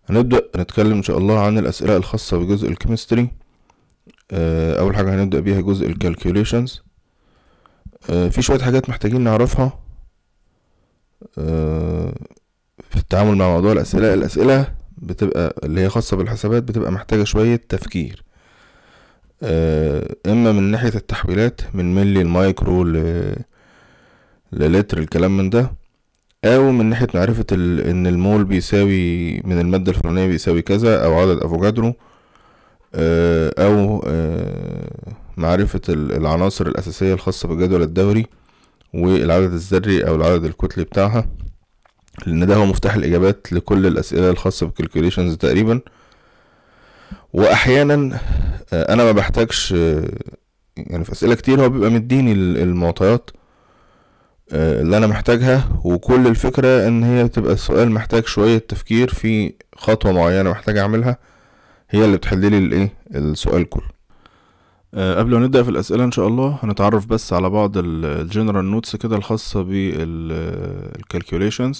هنبدأ نتكلم إن شاء الله عن الأسئلة الخاصة بجزء الكيمستري آه، أول حاجة هنبدأ بيها جزء الكالكوليشنز في شوية حاجات محتاجين نعرفها آه، في التعامل مع موضوع الأسئلة الأسئلة بتبقى اللي هي خاصة بالحسابات بتبقى محتاجة شوية تفكير آه، إما من ناحية التحويلات من ملي المايكرو ل... للتر الكلام من ده او من ناحيه معرفه ال... ان المول بيساوي من الماده الفلانيه بيساوي كذا او عدد افوكادرو آه، او آه، معرفه ال- العناصر الاساسيه الخاصه بالجدول الدوري والعدد الذري او العدد الكتلي بتاعها لان ده هو مفتاح الاجابات لكل الاسئله الخاصه بالكالكوليشنز تقريبا واحيانا آه، انا ما بحتاجش آه، يعني في اسئله كتير هو بيبقى مديني ال- المعطيات آه، اللي انا محتاجها وكل الفكرة ان هي تبقى السؤال محتاج شوية تفكير في خطوة معينة محتاج اعملها هي اللي بتحللي الايه السؤال كله آه، قبل ما نبدأ في الأسئلة إن شاء الله هنتعرف بس على بعض الجنرال نوتس كده الخاصة بالكالكوليشنز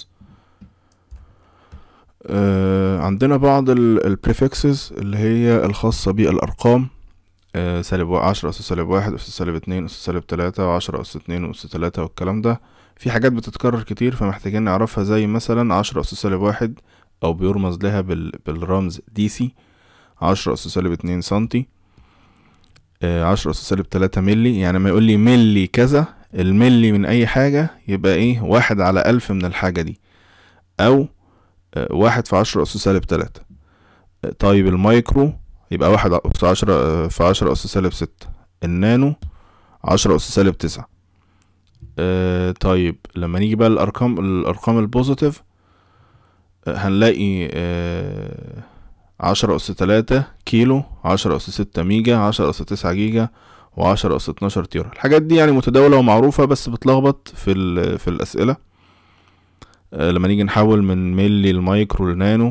عندنا بعض البريفكسز اللي هي الخاصة بالأرقام آه، سالب عشرة أس سالب واحد أس سالب اتنين أس سالب تلاتة وعشرة أس اتنين وأس تلاتة والكلام ده في حاجات بتتكرر كتير فمحتاجين نعرفها زي مثلا عشرة أس سالب واحد أو بيرمز لها بال... بالرمز دي سي عشرة أس سالب اتنين سنتي آه، عشرة أس سالب تلاتة ملي يعني ما يقول لي ملي كذا الملي من أي حاجة يبقى إيه واحد على ألف من الحاجة دي أو آه، واحد في عشرة أس سالب تلاتة آه، طيب المايكرو يبقى واحد أس عشرة آه، في عشرة أس سالب ستة النانو عشرة أس سالب تسعة آه طيب لما نيجي بقى الأرقام الأرقام البوزيتيف آه هنلاقي آه عشرة أس تلاتة كيلو عشرة أس ستة ميجا عشرة أس تسعة جيجا وعشرة أس اتناشر تيرا الحاجات دي يعني متداولة ومعروفة بس بتلخبط في ال- في الأسئلة آه لما نيجي نحول من ملي المايكرو لنانو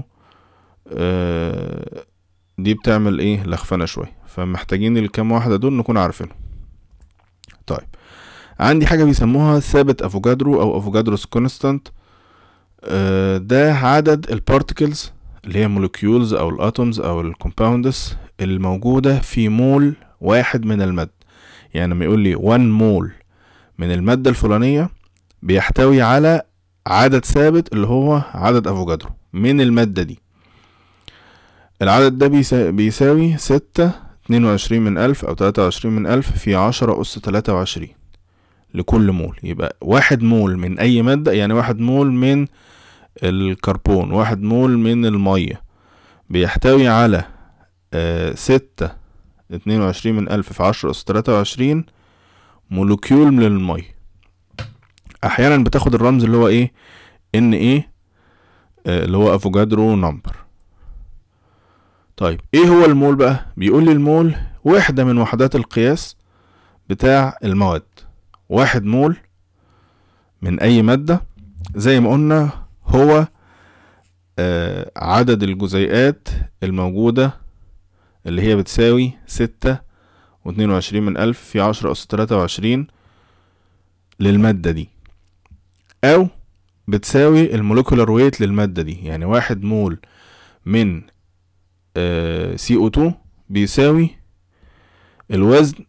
آه دي بتعمل ايه لخفنة شوية فمحتاجين الكام واحدة دول نكون عارفينهم طيب عندي حاجة بيسموها ثابت افوكادرو او افوكادروس كونستانت ده عدد البارتكلز اللي هي مولكيولز او الاتومز او الكومباوندز الموجودة في مول واحد من المادة يعني لما يقول لي 1 مول من المادة الفلانية بيحتوي على عدد ثابت اللي هو عدد افوكادرو من المادة دي العدد ده بيسا- بيساوي ستة اتنين وعشرين من ألف أو تلاتة وعشرين من ألف في عشرة أس تلاتة وعشرين لكل مول يبقى واحد مول من أي مادة يعني واحد مول من الكربون واحد مول من المية بيحتوي على آه ستة اتنين وعشرين من ألف في عشرة أس تلاتة وعشرين مولكيول من المية أحيانا بتاخد الرمز اللي هو إيه إن إيه آه اللي هو أفوجادرو نمبر طيب ايه هو المول بقى بيقول لي المول وحدة من وحدات القياس بتاع المواد واحد مول من اي مادة زي ما قلنا هو آه عدد الجزيئات الموجودة اللي هي بتساوي ستة واتنين وعشرين من ألف في عشرة أس تلاتة وعشرين للمادة دي أو بتساوي المولكولار ويت للمادة دي يعني واحد مول من سي او 2 بيساوي الوزن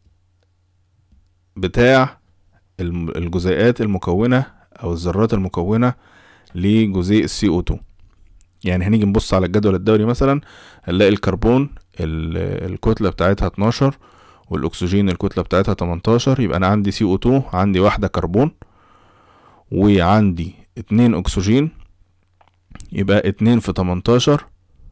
بتاع الم- الجزيئات المكونة او الذرات المكونة لجزيء السي او 2 يعني هنيجي نبص على الجدول الدوري مثلا هنلاقي الكربون ال- الكتلة بتاعتها 12 والاكسجين الكتلة بتاعتها 18 يبقى انا عندي سي او 2 عندي واحدة كربون وعندي اتنين اكسجين يبقى اتنين في 18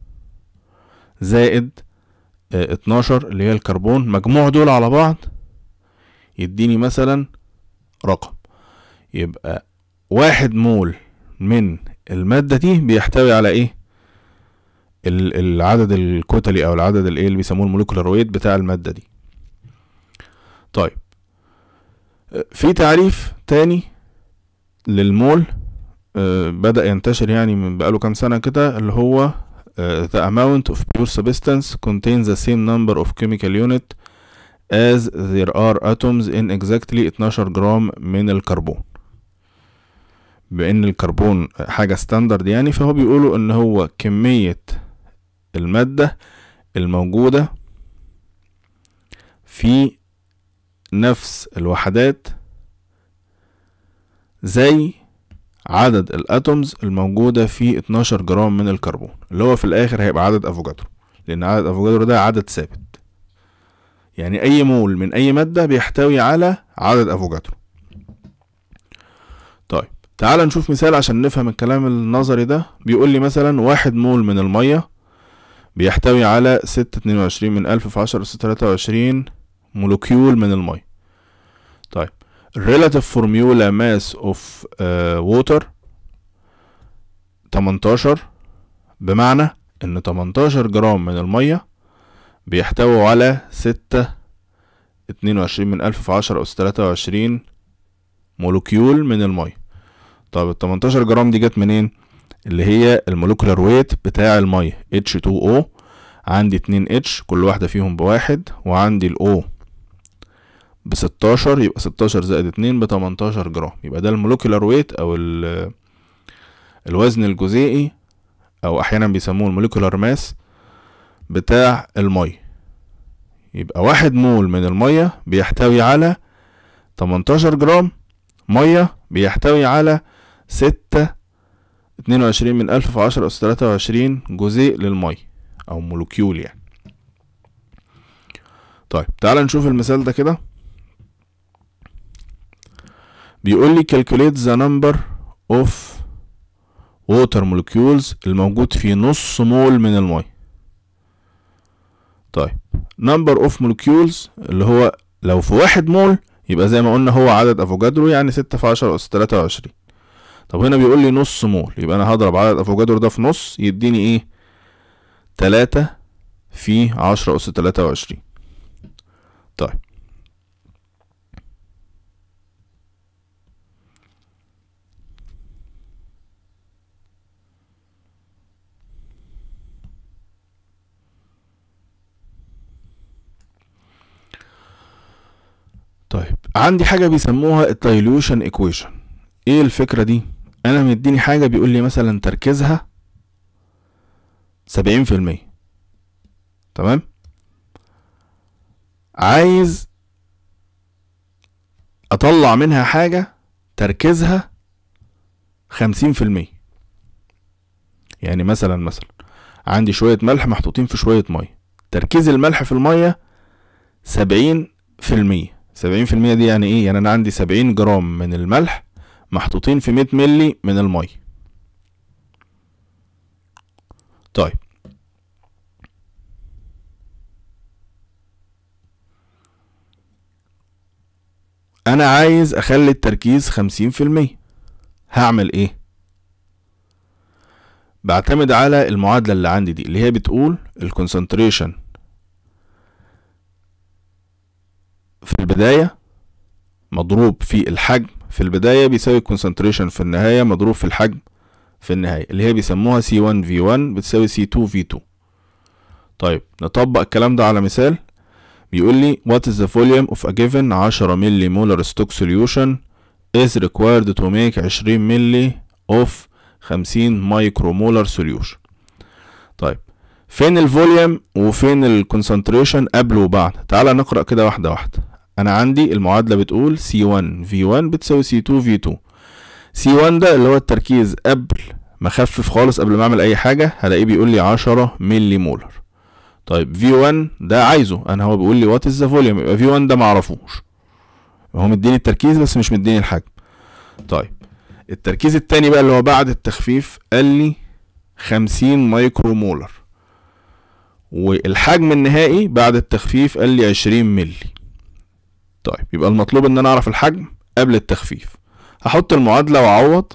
زائد آه، 12 اللي هي الكربون مجموع دول على بعض يديني مثلا رقم يبقى واحد مول من المادة دي بيحتوي على ايه ال- العدد الكتلي او العدد الايه اللي بيسموه المولكولار ويت بتاع المادة دي طيب آه، في تعريف تاني للمول آه، بدأ ينتشر يعني من بقاله كام سنة كده اللي هو Uh, the amount of pure substance contains the same number of chemical unit as there are atoms in exactly 12 جرام من الكربون بما ان الكربون حاجة ستاندرد يعني فهو بيقولوا ان هو كمية المادة الموجودة في نفس الوحدات زي عدد الاتومز الموجودة في 12 جرام من الكربون اللي هو في الاخر هيبقى عدد افوكادرو لان عدد افوكادرو ده عدد ثابت يعني اي مول من اي مادة بيحتوي على عدد افوكادرو طيب تعال نشوف مثال عشان نفهم الكلام النظري ده بيقول لي مثلا واحد مول من المية بيحتوي على ستة اتنين وعشرين من ألف في عشرة أس تلاتة وعشرين مولكيول من المية طيب relative formula mass of uh, water 18 بمعنى ان 18 جرام من المية بيحتووا على ستة اتنين وعشرين من ألف في عشرة أس تلاتة وعشرين مولكيول من المية طب ال 18 جرام دي جت منين اللي هي المولكولار ويت بتاع المية H2O عندي اتنين H كل واحدة فيهم بواحد وعندي ال O بستاشر يبقى ستاشر زائد اتنين بتمنتاشر جرام يبقى ده المولكولار ويت او الوزن الجزيئي او احيانا بيسموه المولكولار ماس بتاع المية يبقى واحد مول من المية بيحتوي على تمنتاشر جرام مية بيحتوي على ستة اتنين وعشرين من ألف في عشرة أس تلاتة وعشرين جزيء للمية أو مولكيول يعني طيب تعال نشوف المثال ده كده بيقول لي calculate the number of water molecules الموجود في نص مول من المية طيب number of molecules اللي هو لو في واحد مول يبقى زي ما قلنا هو عدد افوجادرو يعني ستة في عشرة أس تلاتة وعشرين طب هنا بيقول لي نص مول يبقى أنا هضرب عدد افوجادرو ده في نص يديني ايه تلاتة في عشرة أس تلاتة وعشرين طيب طيب عندي حاجة بيسموها الدايلوشن ايكويشن ايه الفكرة دي انا مديني حاجة بيقول لي مثلا تركيزها سبعين في المية تمام عايز اطلع منها حاجة تركيزها خمسين في المية يعني مثلا مثلا عندي شوية ملح محطوطين في شوية مية تركيز الملح في المية سبعين في المية سبعين في المية دي يعني ايه يعني انا عندي سبعين جرام من الملح محطوطين في مية ملي من المية طيب انا عايز اخلي التركيز خمسين في المية هعمل ايه بعتمد على المعادلة اللي عندي دي اللي هي بتقول الكونسنتريشن في البداية مضروب في الحجم في البداية بيساوي الكونسنتريشن في النهاية مضروب في الحجم في النهاية اللي هي بيسموها C1 V1 بتساوي C2 V2 طيب نطبق الكلام ده على مثال بيقول لي what is the volume of a given 10 ملي molar stock solution is required to make 20 ملي of 50 مايكرومولر solution طيب فين الفوليوم وفين الكونسنتريشن قبل وبعد تعال نقرا كده واحده واحده انا عندي المعادله بتقول C1 V1 بتساوي C2 V2 C1 ده اللي هو التركيز قبل ما اخفف خالص قبل ما اعمل اي حاجه هلاقيه بيقول لي 10 ملي مولر طيب V1 ده عايزه انا هو بيقول لي وات از ذا فوليوم يبقى V1 ده معرفوش هو مديني التركيز بس مش مديني الحجم طيب التركيز التاني بقى اللي هو بعد التخفيف قال لي 50 مايكرو مولر والحجم النهائي بعد التخفيف قال لي 20 ملي طيب يبقى المطلوب ان انا اعرف الحجم قبل التخفيف هحط المعادلة واعوض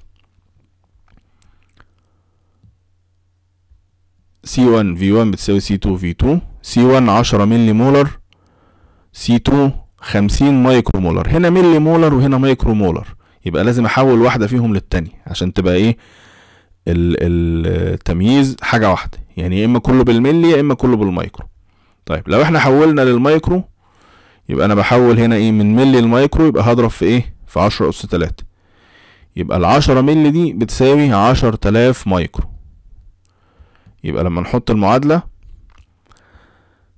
C1 V1 بتساوي C2 V2 C1 10 ملي مولر C2 50 مايكرو مولر هنا ملي مولر وهنا مايكرو مولر يبقى لازم احول واحدة فيهم للتانية عشان تبقى ايه التمييز حاجة واحدة يعني يا اما كله بالملي يا اما كله بالمايكرو طيب لو احنا حولنا للمايكرو يبقى انا بحول هنا ايه من ملي المايكرو يبقى هضرب في ايه في عشرة اس تلاتة يبقى العشرة ملي دي بتساوي عشر تلاف مايكرو يبقى لما نحط المعادلة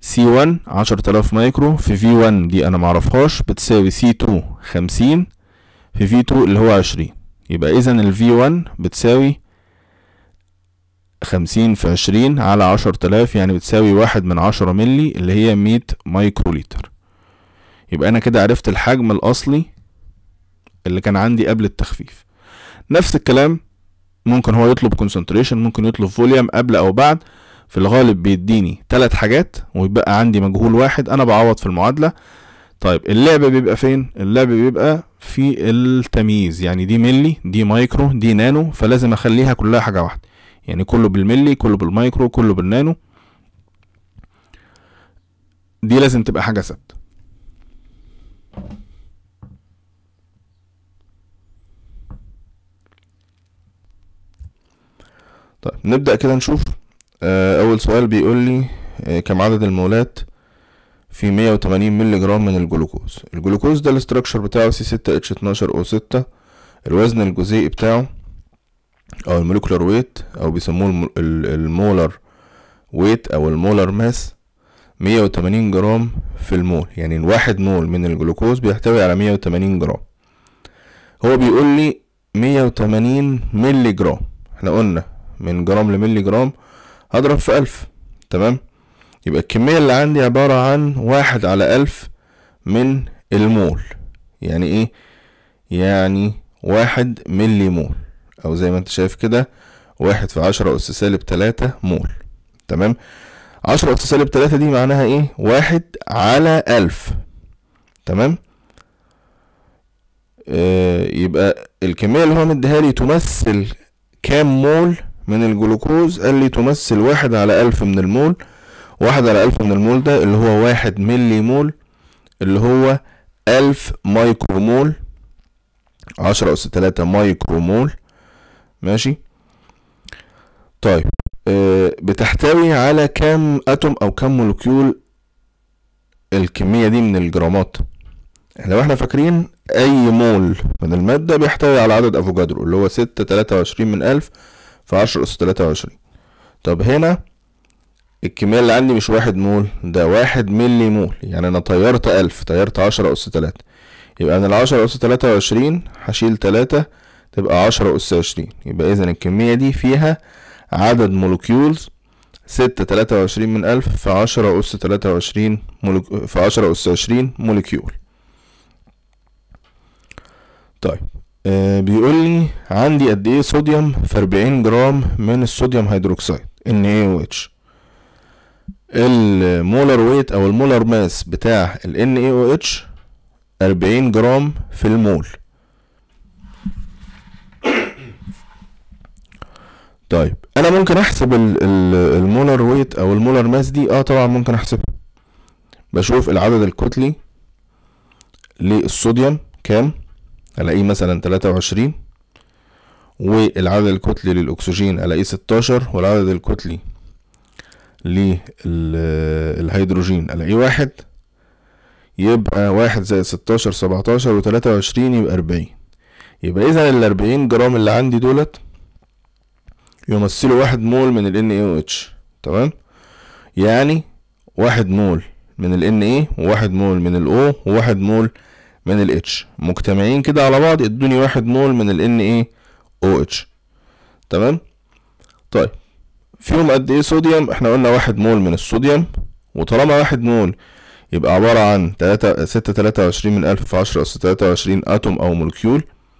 سي 1 عشرة آلاف مايكرو في في 1 دي انا معرفهاش بتساوي سي 2 خمسين في في 2 اللي هو عشرين يبقى اذا الفي 1 بتساوي خمسين في عشرين على عشرة آلاف يعني بتساوي واحد من عشرة ملي اللي هي مية مايكرو لتر يبقى انا كده عرفت الحجم الاصلي اللي كان عندي قبل التخفيف نفس الكلام ممكن هو يطلب كونسنتريشن ممكن يطلب فوليوم قبل او بعد في الغالب بيديني ثلاث حاجات ويبقى عندي مجهول واحد انا بعوض في المعادله طيب اللعب بيبقى فين اللعب بيبقى في التمييز يعني دي ملي دي مايكرو دي نانو فلازم اخليها كلها حاجه واحده يعني كله بالملي كله بالمايكرو كله بالنانو دي لازم تبقى حاجه ثابته طيب نبدأ كده نشوف آه، أول سؤال بيقول لي آه، كم عدد المولات في 180 مللي جرام من الجلوكوز الجلوكوز ده الاستراكشر بتاعه سي 6 اتش 12 او 6 الوزن الجزيئي بتاعه او الموليكولار ويت او بيسموه الم- ال- المولر ويت او المولر ماس 180 جرام في المول يعني الواحد مول من الجلوكوز بيحتوي على 180 جرام هو بيقول لي 180 مللي جرام احنا قلنا من جرام لملي جرام هضرب في ألف تمام يبقى الكمية اللي عندي عبارة عن واحد على ألف من المول يعني ايه يعني واحد ملي مول او زي ما انت شايف كده واحد في عشرة أس سالب تلاتة مول تمام عشرة أس سالب تلاتة دي معناها ايه واحد على ألف تمام آه يبقى الكمية اللي هو مديها لي تمثل كام مول من الجلوكوز قال لي تمثل واحد على ألف من المول واحد على ألف من المول ده اللي هو واحد ملي مول اللي هو ألف مايكرو مول عشرة أس تلاتة مايكرو مول ماشي طيب آه بتحتوي على كام أتوم أو كام مولكيول الكمية دي من الجرامات لو احنا فاكرين أي مول من المادة بيحتوي على عدد أفوجادرو اللي هو ستة تلاتة وعشرين من ألف في عشرة أس تلاتة وعشرين طب هنا الكمية اللي عندي مش واحد مول ده واحد ملي مول يعني أنا طيرت ألف طيرت عشرة أس تلاتة يبقى من العشرة أس تلاتة وعشرين هشيل تلاتة تبقى عشرة أس عشرين يبقى إذا الكمية دي فيها عدد مولكيولز ستة تلاتة وعشرين من ألف في عشرة أس تلاتة وعشرين مولك... في عشرة أس عشرين مولكيول طيب آه بيقول لي عندي قد ايه صوديوم في 40 جرام من الصوديوم هيدروكسيد NaOH المولر ويت او المولر ماس بتاع ال NaOH 40 جرام في المول طيب انا ممكن احسب ال- ال- المولر ويت او المولر ماس دي اه طبعا ممكن احسبها بشوف العدد الكتلي للصوديوم كام الاقيه مثلا تلاتة وعشرين والعدد الكتلي للاكسجين الاقيه ستاشر والعدد الكتلي للهيدروجين الاقيه واحد يبقى واحد زائد ستاشر سبعتاشر وتلاتة وعشرين يبقى اربعين يبقى اذا الاربعين جرام اللي عندي دولت يمثلوا واحد مول من ال NaOH تمام يعني واحد مول من ال Na وواحد مول من ال O وواحد مول من ال H مجتمعين كده على بعض ادوني واحد مول من ال NaOH تمام طيب فيهم قد ايه صوديوم احنا قلنا واحد مول من الصوديوم وطالما واحد مول يبقى عبارة عن تلاتة ستة تلاتة وعشرين من ألف في عشرة أس تلاتة وعشرين أتوم أو مولكيول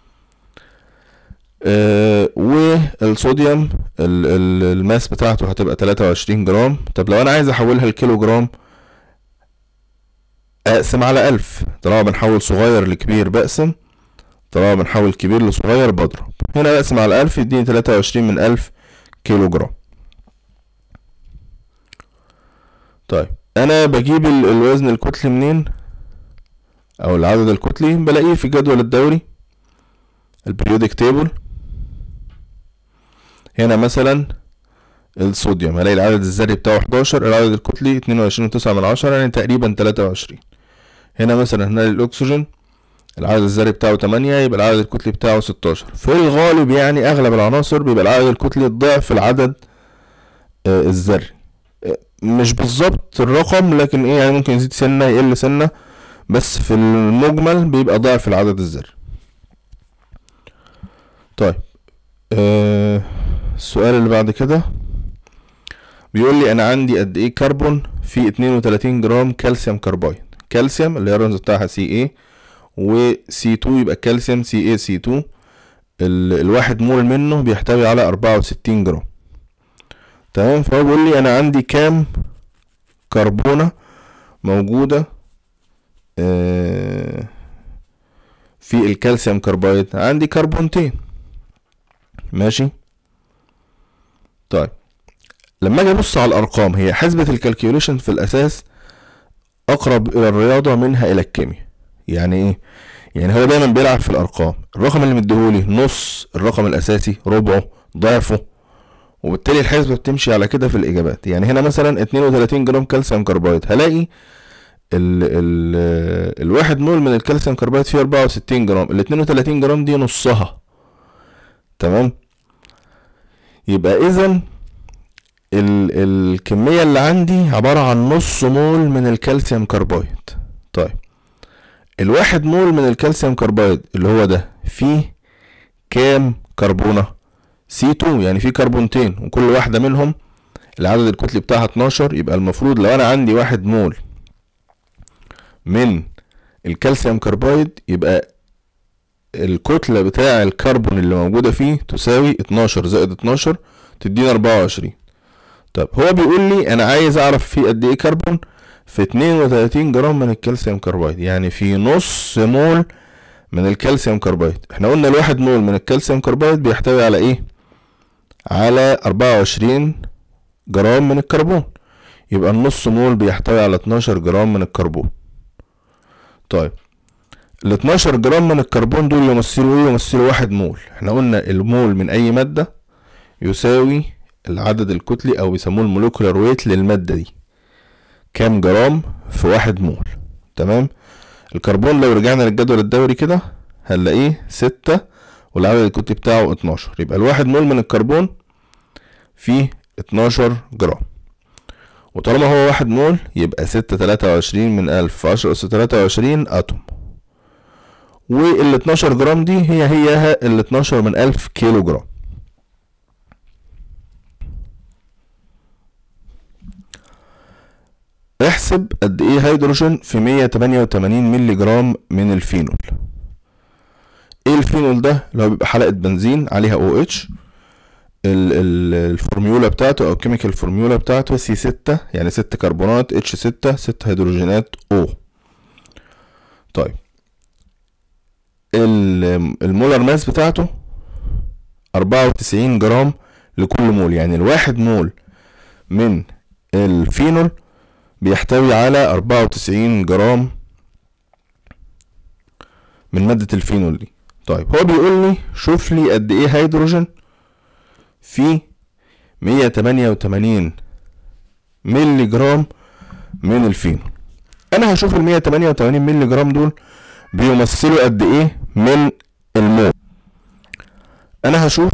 آه والصوديوم ال- ال- الماس بتاعته هتبقى تلاتة وعشرين جرام طب لو أنا عايز أحولها لكيلو جرام أقسم على ألف طالما بنحول صغير لكبير بقسم طالما بنحول كبير لصغير بضرب هنا بقسم على ألف يديني تلاتة وعشرين من ألف كيلو جرام طيب أنا بجيب ال- الوزن الكتلي منين أو العدد الكتلي بلاقيه في الجدول الدوري البريودك تيبل هنا مثلا الصوديوم هلاقي العدد الذري بتاعه 11 العدد الكتلي 22.9 من عشرة يعني تقريبا 23 هنا مثلا هنا الاكسجين العدد الذري بتاعه 8 يبقى العدد الكتلي بتاعه 16 في الغالب يعني اغلب العناصر بيبقى العدد الكتلي ضعف العدد آه، الذري مش بالظبط الرقم لكن ايه يعني ممكن يزيد سنة يقل سنة بس في المجمل بيبقى ضعف العدد الذري طيب آه السؤال اللي بعد كده بيقول لي انا عندي قد ايه كربون في 32 جرام كالسيوم كربايد كالسيوم اللي هي الرمز بتاعها سي اي وسي 2 يبقى كالسيوم سي اي سي 2 الواحد مول منه بيحتوي على 64 جرام تمام فهو بيقول لي انا عندي كام كربونة موجودة آه في الكالسيوم كربايد عندي كربونتين ماشي طيب لما اجي ابص على الارقام هي حسبة الكالكيوليشن في الاساس اقرب الى الرياضة منها الى الكيمياء يعني ايه يعني هو دايما بيلعب في الارقام الرقم اللي مديهولي نص الرقم الاساسي ربعه ضعفه وبالتالي الحسبة بتمشي على كده في الاجابات يعني هنا مثلا 32 جرام كالسيوم كربايد هلاقي ال ال الواحد مول من الكالسيوم كربايد فيه 64 جرام ال 32 جرام دي نصها تمام يبقى اذا الكمية اللي عندي عبارة عن نص مول من الكالسيوم كربايد طيب الواحد مول من الكالسيوم كربايد اللي هو ده فيه كام كربونة سي 2 يعني فيه كربونتين وكل واحدة منهم العدد الكتلي بتاعها 12 يبقى المفروض لو انا عندي واحد مول من الكالسيوم كربايد يبقى الكتلة بتاع الكربون اللي موجودة فيه تساوي 12 زائد 12 تدينا 24 طب هو بيقول لي انا عايز اعرف فيه قد ايه كربون في 32 جرام من الكالسيوم كربايد يعني في نص مول من الكالسيوم كربايد احنا قلنا الواحد مول من الكالسيوم كربايد بيحتوي على ايه على 24 جرام من الكربون يبقى النص مول بيحتوي على 12 جرام من الكربون طيب ال 12 جرام من الكربون دول يمثلوا ايه يمثلوا واحد مول احنا قلنا المول من اي مادة يساوي العدد الكتلي او يسموه المولكولار ويت للمادة دي كام جرام في واحد مول تمام الكربون لو رجعنا للجدول الدوري كده هنلاقيه ستة والعدد الكتلي بتاعه اتناشر يبقى الواحد مول من الكربون فيه اتناشر جرام وطالما هو واحد مول يبقى ستة تلاتة وعشرين من ألف في عشرة أس تلاتة وعشرين أتوم وال 12 جرام دي هي هي ال 12 من 1000 كيلو جرام احسب قد ايه هيدروجين في 188 مللي جرام من الفينول ايه الفينول ده اللي هو بيبقى حلقة بنزين عليها او اتش الفورميولا بتاعته او الكيميكال فورميولا بتاعته سي ستة يعني ست كربونات اتش ستة ست هيدروجينات او طيب المولر ماس بتاعته أربعة وتسعين جرام لكل مول يعني الواحد مول من الفينول بيحتوي على أربعة وتسعين جرام من مادة الفينول دي طيب هو بيقول لي شوف لي قد ايه هيدروجين في مية تمانية وتمانين ملي جرام من الفينول انا هشوف المية تمانية وتمانين ملي جرام دول بيمثلوا قد ايه من المول انا هشوف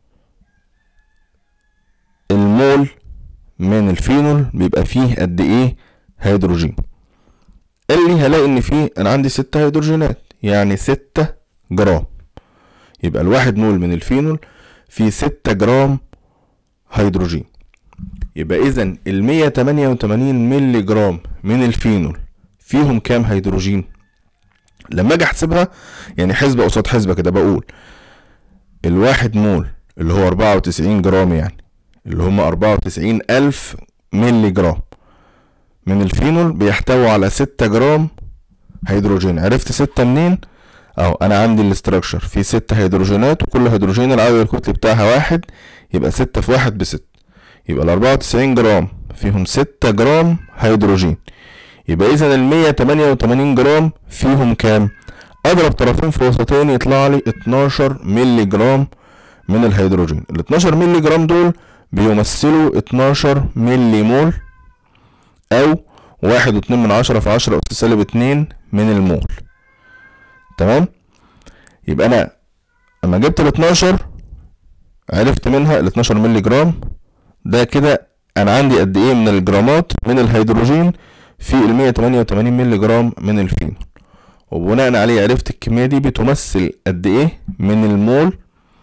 المول من الفينول بيبقى فيه قد ايه هيدروجين قال لي هلاقي ان فيه انا عندي ستة هيدروجينات يعني ستة جرام يبقى الواحد مول من الفينول فيه ستة جرام هيدروجين يبقى اذا المية تمانية وتمانين ملي جرام من الفينول فيهم كام هيدروجين لما اجي احسبها يعني حسبة قصاد حسبة كده بقول الواحد مول اللي هو اربعة وتسعين جرام يعني اللي هم اربعة وتسعين الف ملي جرام من الفينول بيحتوي على ستة جرام هيدروجين عرفت ستة منين اهو انا عندي الاستراكشر في ست هيدروجينات وكل هيدروجين العدد الكتلي بتاعها واحد يبقى ستة في واحد بست يبقى الاربعة وتسعين جرام فيهم ستة جرام هيدروجين يبقى اذا المية تمانية وتمانين جرام فيهم كام اضرب طرفين في وسطين يطلع لي اتناشر ملي جرام من الهيدروجين ال 12 ملي جرام دول بيمثلوا 12 ملي مول او واحد واتنين من عشرة في عشرة أس سالب اتنين من المول تمام يبقى انا اما جبت ال 12 عرفت منها ال 12 ملي جرام ده كده انا عندي قد ايه من الجرامات من الهيدروجين في ال 188 مللي جرام من الفينول وبناء عليه عرفت الكمية دي بتمثل قد ايه من المول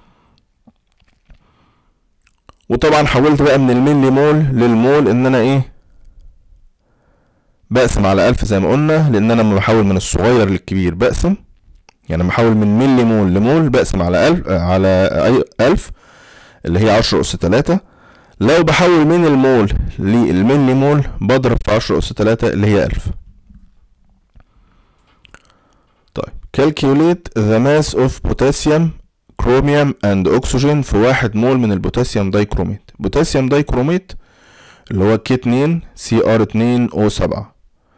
وطبعا حولت بقى من الملي مول للمول ان انا ايه بقسم على ألف زي ما قلنا لان انا لما بحول من الصغير للكبير بقسم يعني لما بحول من ملي مول لمول بقسم على ألف على أي ألف اللي هي عشرة أس تلاتة لو بحول من المول للملي مول بضرب في عشرة أس تلاتة اللي هي ألف طيب calculate the mass of potassium chromium and oxygen في واحد مول من البوتاسيوم دايكروميت بوتاسيوم دايكروميت اللي هو كي 2 سي ار 2 او 7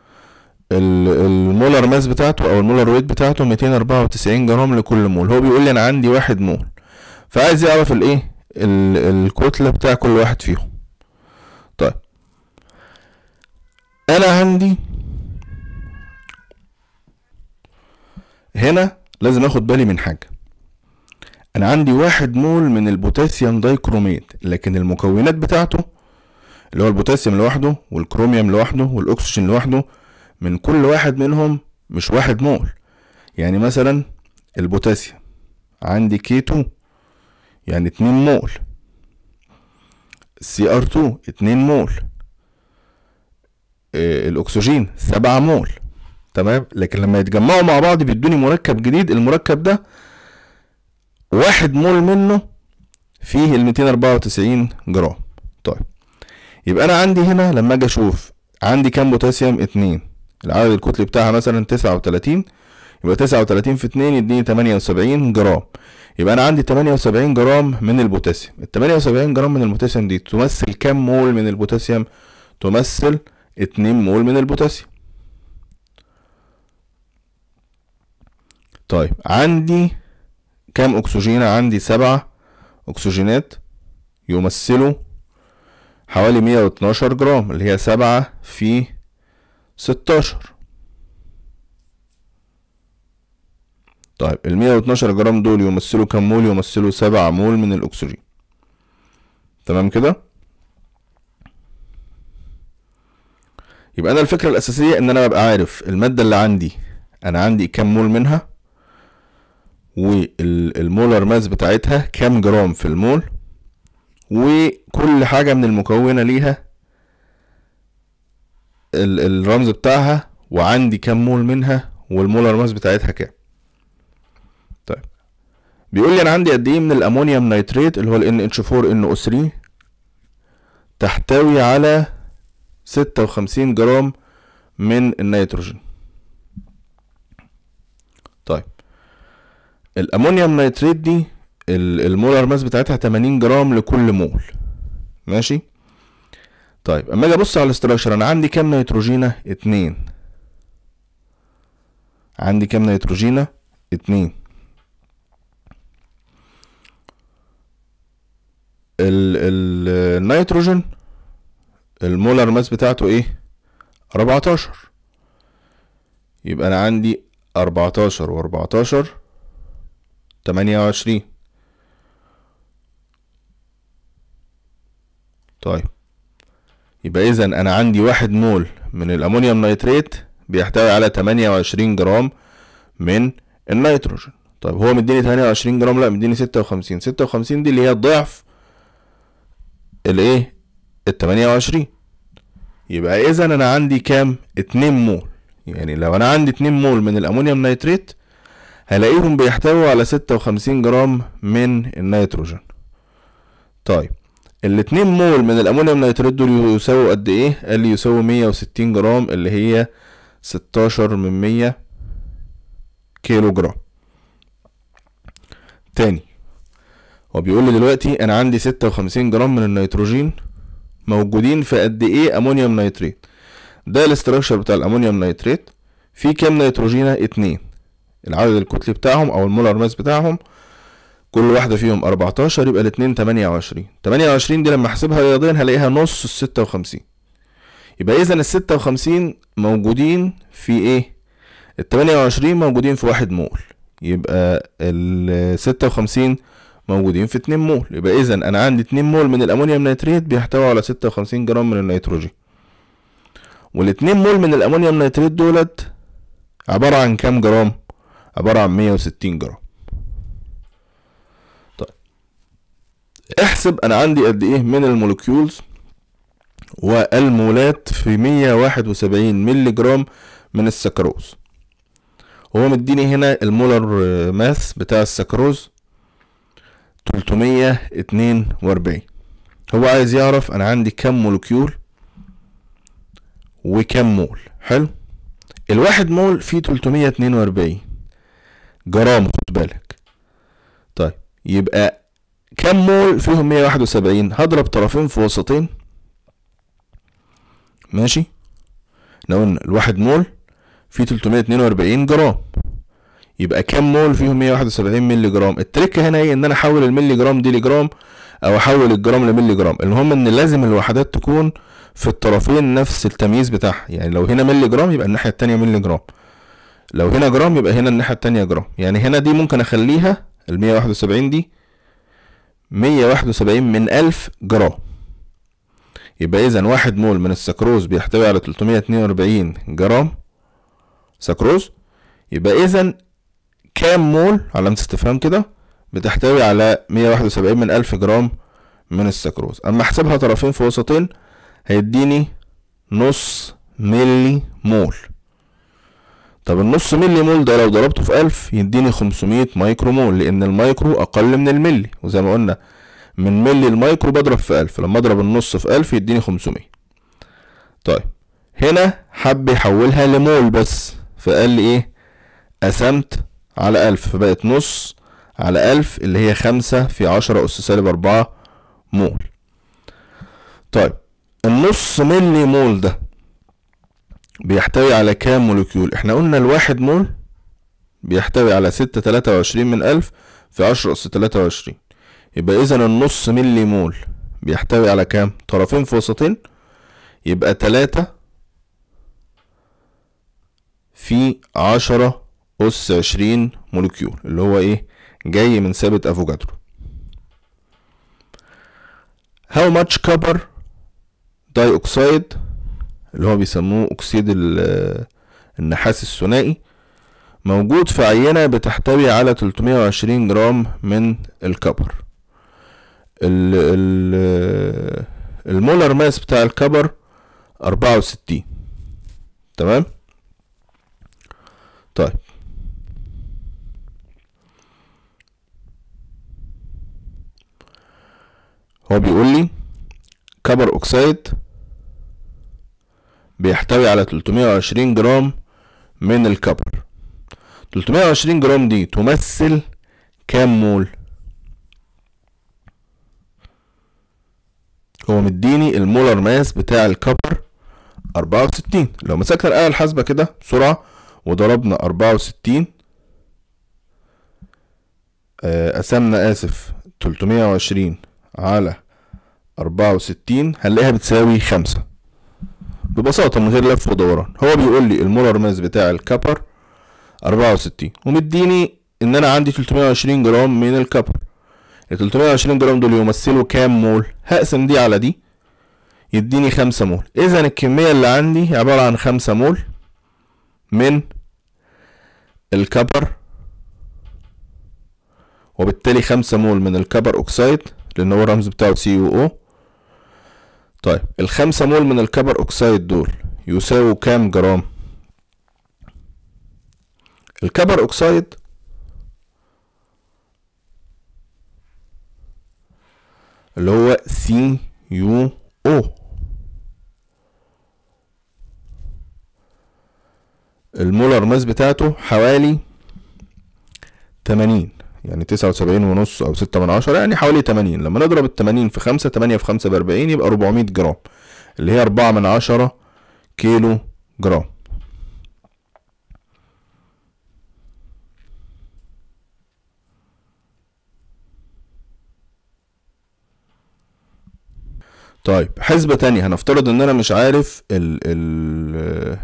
المولر ماس بتاعته او المولر ويت بتاعته 294 جرام لكل مول هو بيقول لي انا عندي واحد مول فعايز يعرف الايه الكتله بتاع كل واحد فيهم طيب انا عندي هنا لازم اخد بالي من حاجه انا عندي واحد مول من البوتاسيوم دايكروميت لكن المكونات بتاعته اللي هو البوتاسيوم لوحده والكروميوم لوحده والاكسجين لوحده من كل واحد منهم مش واحد مول يعني مثلا البوتاسيوم عندي كي 2 يعني اتنين مول سي ار 2 اتنين مول آه الاكسجين سبعة مول تمام لكن لما يتجمعوا مع بعض بيدوني مركب جديد المركب ده واحد مول منه فيه ال 294 جرام طيب يبقى انا عندي هنا لما اجي اشوف عندي كام بوتاسيوم اتنين العدد الكتلي بتاعها مثلا تسعة وتلاتين يبقى تسعة وتلاتين في اتنين يديني تمانية وسبعين جرام يبقى انا عندي تمانية وسبعين جرام من البوتاسيوم التمانية وسبعين جرام من البوتاسيوم دي تمثل كام مول من البوتاسيوم تمثل اتنين مول من البوتاسيوم طيب عندي كام اكسجين عندي سبعة اكسجينات يمثلوا حوالي مية واتناشر جرام اللي هي سبعة في ستاشر طيب المية واتناشر جرام دول يمثلوا كام مول يمثلوا سبعة مول من الأكسجين تمام كده يبقى أنا الفكرة الأساسية إن أنا ببقى عارف المادة اللي عندي أنا عندي كام مول منها والمولر ماس بتاعتها كام جرام في المول وكل حاجة من المكونة ليها الرمز بتاعها وعندي كام مول منها والمولر ماس بتاعتها كام طيب بيقول لي انا عندي قد ايه من الامونيوم نيتريت اللي هو ال NH4NO3 تحتوي على ستة وخمسين جرام من النيتروجين طيب الامونيوم نيتريت دي المولر ماس بتاعتها 80 جرام لكل مول ماشي طيب اما اجي ابص على الاستراكشر انا عندي كام نيتروجينة اتنين عندي كام نيتروجينة اتنين ال ال النيتروجين المولر ماس بتاعته ايه اربعتاشر يبقى انا عندي اربعتاشر واربعتاشر تمانية وعشرين طيب يبقى اذا انا عندي واحد مول من الامونيوم نيتريت بيحتوي على تمانية وعشرين جرام من النيتروجين طيب هو مديني تمانية وعشرين جرام لا مديني ستة وخمسين ستة وخمسين دي اللي هي ضعف الايه التمانية وعشرين يبقى اذا انا عندي كام اتنين مول يعني لو انا عندي اتنين مول من الامونيوم نيتريت هلاقيهم بيحتووا على ستة وخمسين جرام من النيتروجين طيب الاتنين مول من الامونيوم نيتريت دول يساووا قد ايه قال لي يساووا مية وستين جرام اللي هي ستاشر من مية كيلو جرام تاني هو بيقول لي دلوقتي انا عندي ستة وخمسين جرام من النيتروجين موجودين في قد ايه امونيوم نيتريت ده الاستراكشر بتاع الامونيوم نيتريت في كام نيتروجينة اتنين العدد الكتلي بتاعهم او المولر ماس بتاعهم كل واحدة فيهم أربعتاشر يبقى الاتنين تمانية وعشرين تمانية وعشرين دي لما احسبها رياضيا هلاقيها نص الستة وخمسين يبقى إذا الستة وخمسين موجودين في ايه التمانية وعشرين موجودين في واحد مول يبقى الستة وخمسين موجودين في 2 مول يبقى اذا انا عندي 2 مول من الامونيوم نيتريت بيحتوي على 56 جرام من النيتروجين وال2 مول من الامونيوم نيتريت دولت عبارة عن كام جرام عبارة عن 160 جرام طيب احسب انا عندي قد ايه من المولكيولز والمولات في 171 مللي جرام من السكروز هو مديني هنا المولر ماس بتاع السكروز 342 هو عايز يعرف انا عندي كم مولكيول وكم مول حلو الواحد مول فيه 342 جرام خد بالك طيب يبقى كم مول فيهم 171 هضرب طرفين في وسطين ماشي احنا قلنا الواحد مول فيه 342 جرام يبقى كام مول فيهم 171 مللي جرام التريك هنا ايه ان انا احول الملي جرام دي لجرام او احول الجرام لملي جرام المهم ان لازم الوحدات تكون في الطرفين نفس التمييز بتاعها يعني لو هنا ملي جرام يبقى الناحيه التانية ملي جرام لو هنا جرام يبقى هنا الناحيه التانية جرام يعني هنا دي ممكن اخليها ال 171 دي 171 من 1000 جرام يبقى اذا واحد مول من السكروز بيحتوي على 342 جرام سكروز يبقى اذا كام مول علامة استفهام كده بتحتوي على 171 من 1000 جرام من السكروز اما احسبها طرفين في وسطين هيديني نص ملي مول طب النص ملي مول ده لو ضربته في ألف يديني 500 مايكرو مول لأن المايكرو أقل من الملي وزي ما قلنا من ملي المايكرو بضرب في ألف لما أضرب النص في ألف يديني 500 طيب هنا حب يحولها لمول بس فقال لي إيه قسمت على ألف فبقت نص على ألف اللي هي خمسة في عشرة أس سالب أربعة مول طيب النص ملي مول ده بيحتوي على كام مولكيول احنا قلنا الواحد مول بيحتوي على ستة تلاتة وعشرين من ألف في عشرة أس تلاتة وعشرين يبقى إذا النص ملي مول بيحتوي على كام طرفين في وسطين يبقى تلاتة في عشرة أس عشرين مولكيول اللي هو إيه جاي من ثابت أفوجادرو How much copper dioxide اللي هو بيسموه أكسيد النحاس الثنائي موجود في عينة بتحتوي على 320 جرام من الكبر ال ال المولر ماس بتاع الكبر 64 تمام طيب هو بيقول لي كبر اوكسيد بيحتوي على 320 جرام من الكبر 320 جرام دي تمثل كام مول هو مديني المولر ماس بتاع الكبر 64 لو مسكنا الآلة الحاسبة كده بسرعة وضربنا 64 قسمنا آسف 320 على 64 هنلاقيها بتساوي خمسة ببساطة من غير لف ودوران هو بيقول لي المولر ماس بتاع الكبر 64 ومديني ان انا عندي 320 جرام من الكبر ال 320 جرام دول يمثلوا كام مول هقسم دي على دي يديني خمسة مول اذا الكمية اللي عندي عبارة عن خمسة مول من الكبر وبالتالي خمسة مول من الكبر اوكسايد لان هو الرمز بتاعه سي او او طيب الخمسة مول من الكبر اوكسايد دول يساووا كام جرام الكبر اوكسايد اللي هو سي يو او المولر ماس بتاعته حوالي تمانين يعني تسعة وسبعين ونص أو ستة من عشرة يعني حوالي تمانين لما نضرب التمانين في خمسة تمانية في خمسة بأربعين يبقى ربعمية جرام اللي هي أربعة من عشرة كيلو جرام طيب حسبة تانية هنفترض ان انا مش عارف ال ال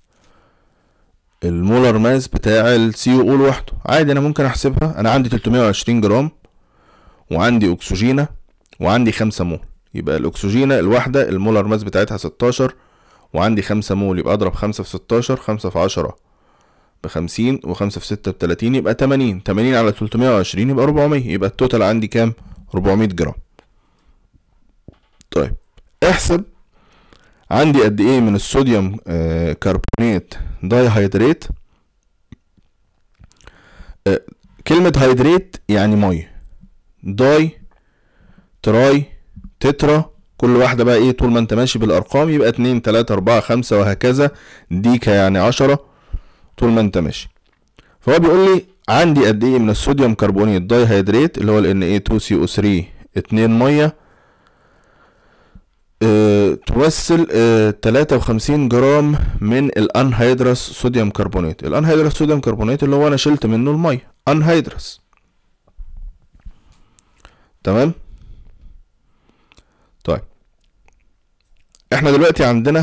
المولر ماس بتاع السي او لوحده عادي انا ممكن احسبها انا عندي 320 جرام وعندي اكسجينة وعندي خمسة مول يبقى الاكسجينة الواحدة المولر ماس بتاعتها ستاشر وعندي خمسة مول يبقى اضرب خمسة في ستاشر خمسة في عشرة بخمسين وخمسة في ستة بتلاتين يبقى تمانين تمانين على تلتمية وعشرين يبقى ربعمية يبقى التوتال عندي كام ربعمية جرام طيب احسب عندي قد ايه من الصوديوم آه كربونات داي هيدريت آه كلمة هيدريت يعني مية داي تراي تترا كل واحدة بقى ايه طول ما انت ماشي بالارقام يبقى اتنين تلاتة اربعة خمسة وهكذا ديكا يعني عشرة طول ما انت ماشي فهو بيقول لي عندي قد ايه من الصوديوم كربونات داي هيدريت اللي هو ال Na2CO3 اتنين مية اه تمثل اه 53 جرام من الانهيدرس صوديوم كربونات الانهيدرس صوديوم كربونات اللي هو انا شلت منه الميه انهيدرس تمام طيب احنا دلوقتي عندنا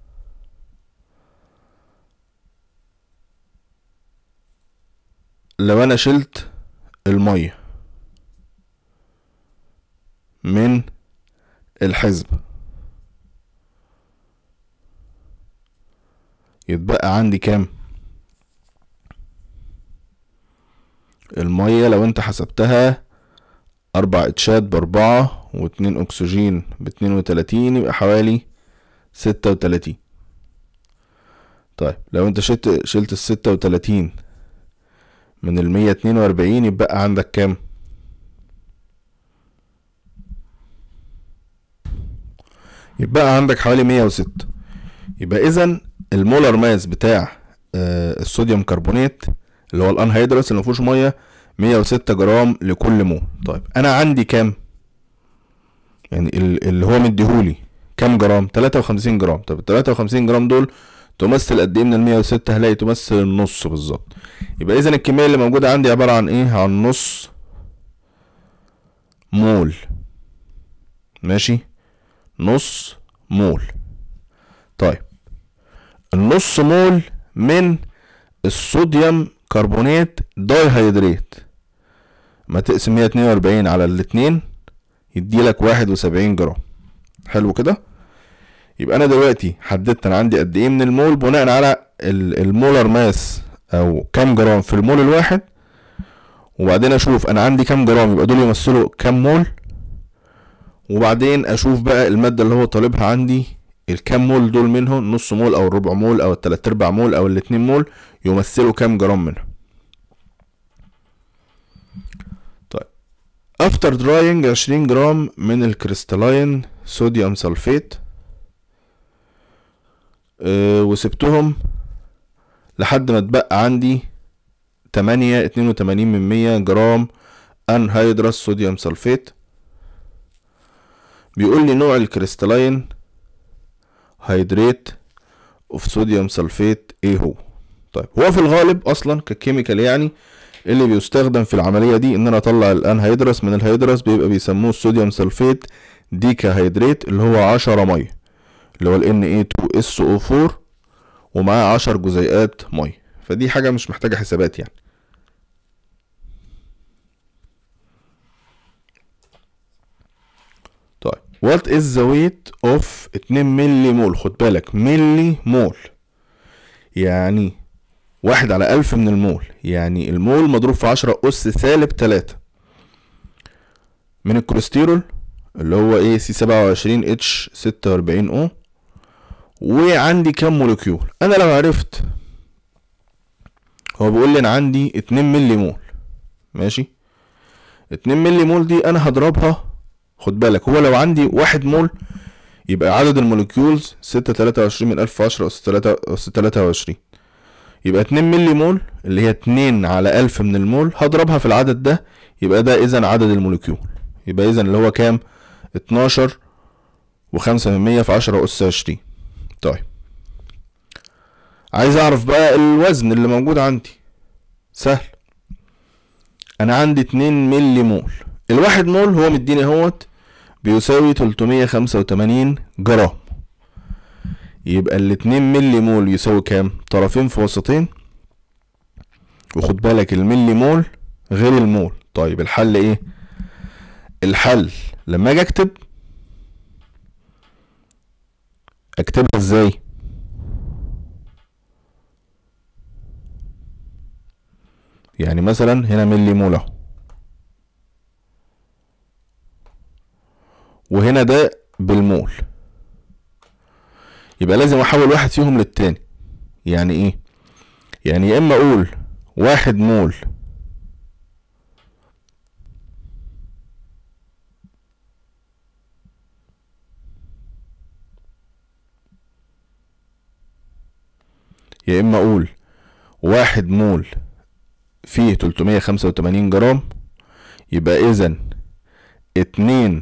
لو انا شلت الميه من الحزب يتبقى عندي كام المية لو انت حسبتها اربع اتشات باربعة واتنين اكسجين باتنين وتلاتين يبقى حوالي ستة وتلاتين طيب لو انت شلت شلت الستة وتلاتين من المية اتنين واربعين يبقى عندك كام يبقى عندك حوالي مية وستة يبقى اذا المولر ماس بتاع آه الصوديوم كربونات اللي هو الانهيدرس اللي مفيهوش ميه 106 جرام لكل مول طيب انا عندي كام يعني اللي هو مديهولي كام جرام 53 جرام طب ال 53 جرام دول تمثل قد ايه من ال 106 هلاقي تمثل النص بالظبط يبقى اذا الكميه اللي موجوده عندي عباره عن ايه عن نص مول ماشي نص مول طيب النص مول من الصوديوم كربونات داي هيدريت ما تقسم 142 على الاتنين يديلك واحد وسبعين جرام حلو كده يبقى انا دلوقتي حددت انا عندي قد ايه من المول بناء على المولر ماس او كام جرام في المول الواحد وبعدين اشوف انا عندي كام جرام يبقى دول يمثلوا كام مول وبعدين اشوف بقى المادة اللي هو طالبها عندي الكام مول دول منهم نص مول او الربع مول او التلات ارباع مول او الاتنين مول يمثلوا كام جرام منهم طيب افتر دراينج عشرين جرام من الكريستالاين صوديوم سلفيت أه وسبتهم لحد ما اتبقى عندي تمانية اتنين وتمانين من مية جرام انهيدرس صوديوم سلفيت بيقول لي نوع الكريستالاين هيدريت اوف صوديوم سلفيت ايه هو طيب هو في الغالب اصلا ككيميكال يعني اللي بيستخدم في العمليه دي ان انا اطلع الانهيدرس من الهيدرس بيبقى بيسموه الصوديوم سلفيت ديكا هيدريت اللي هو عشرة ميه اللي هو ال Na2SO4 ومعاه عشر جزيئات ميه فدي حاجه مش محتاجه حسابات يعني طيب what is the weight of 2 ملي مول خد بالك ملي مول يعني واحد على ألف من المول يعني المول مضروب في عشرة أس سالب تلاتة من الكوليسترول اللي هو ايه سي سبعة وعشرين اتش ستة وأربعين او وعندي كام مولكيول انا لو عرفت هو بيقول لي انا عندي اتنين ملي مول ماشي اتنين ملي مول دي انا هضربها خد بالك هو لو عندي واحد مول يبقى عدد المولكيولز ستة تلاتة وعشرين من ألف عشرة أس تلاتة أس تلاتة وعشرين يبقى اتنين ملي مول اللي هي اتنين على ألف من المول هضربها في العدد ده يبقى ده إذا عدد المولكيول يبقى إذا اللي هو كام اتناشر وخمسة من مية في عشرة أس عشرين طيب عايز أعرف بقى الوزن اللي موجود عندي سهل أنا عندي اتنين ملي مول الواحد مول هو مديني اهوت بيساوي تلتمية خمسة وتمانين جرام يبقى الاتنين ملي مول يساوي كام طرفين في وسطين وخد بالك الملي مول غير المول طيب الحل ايه الحل لما اجي اكتب اكتبها ازاي يعني مثلا هنا ملي مول اهو وهنا ده بالمول يبقى لازم احول واحد فيهم للتاني يعني ايه يعني يا اما اقول واحد مول يا اما اقول واحد مول فيه تلتمية خمسة وتمانين جرام يبقى اذا اتنين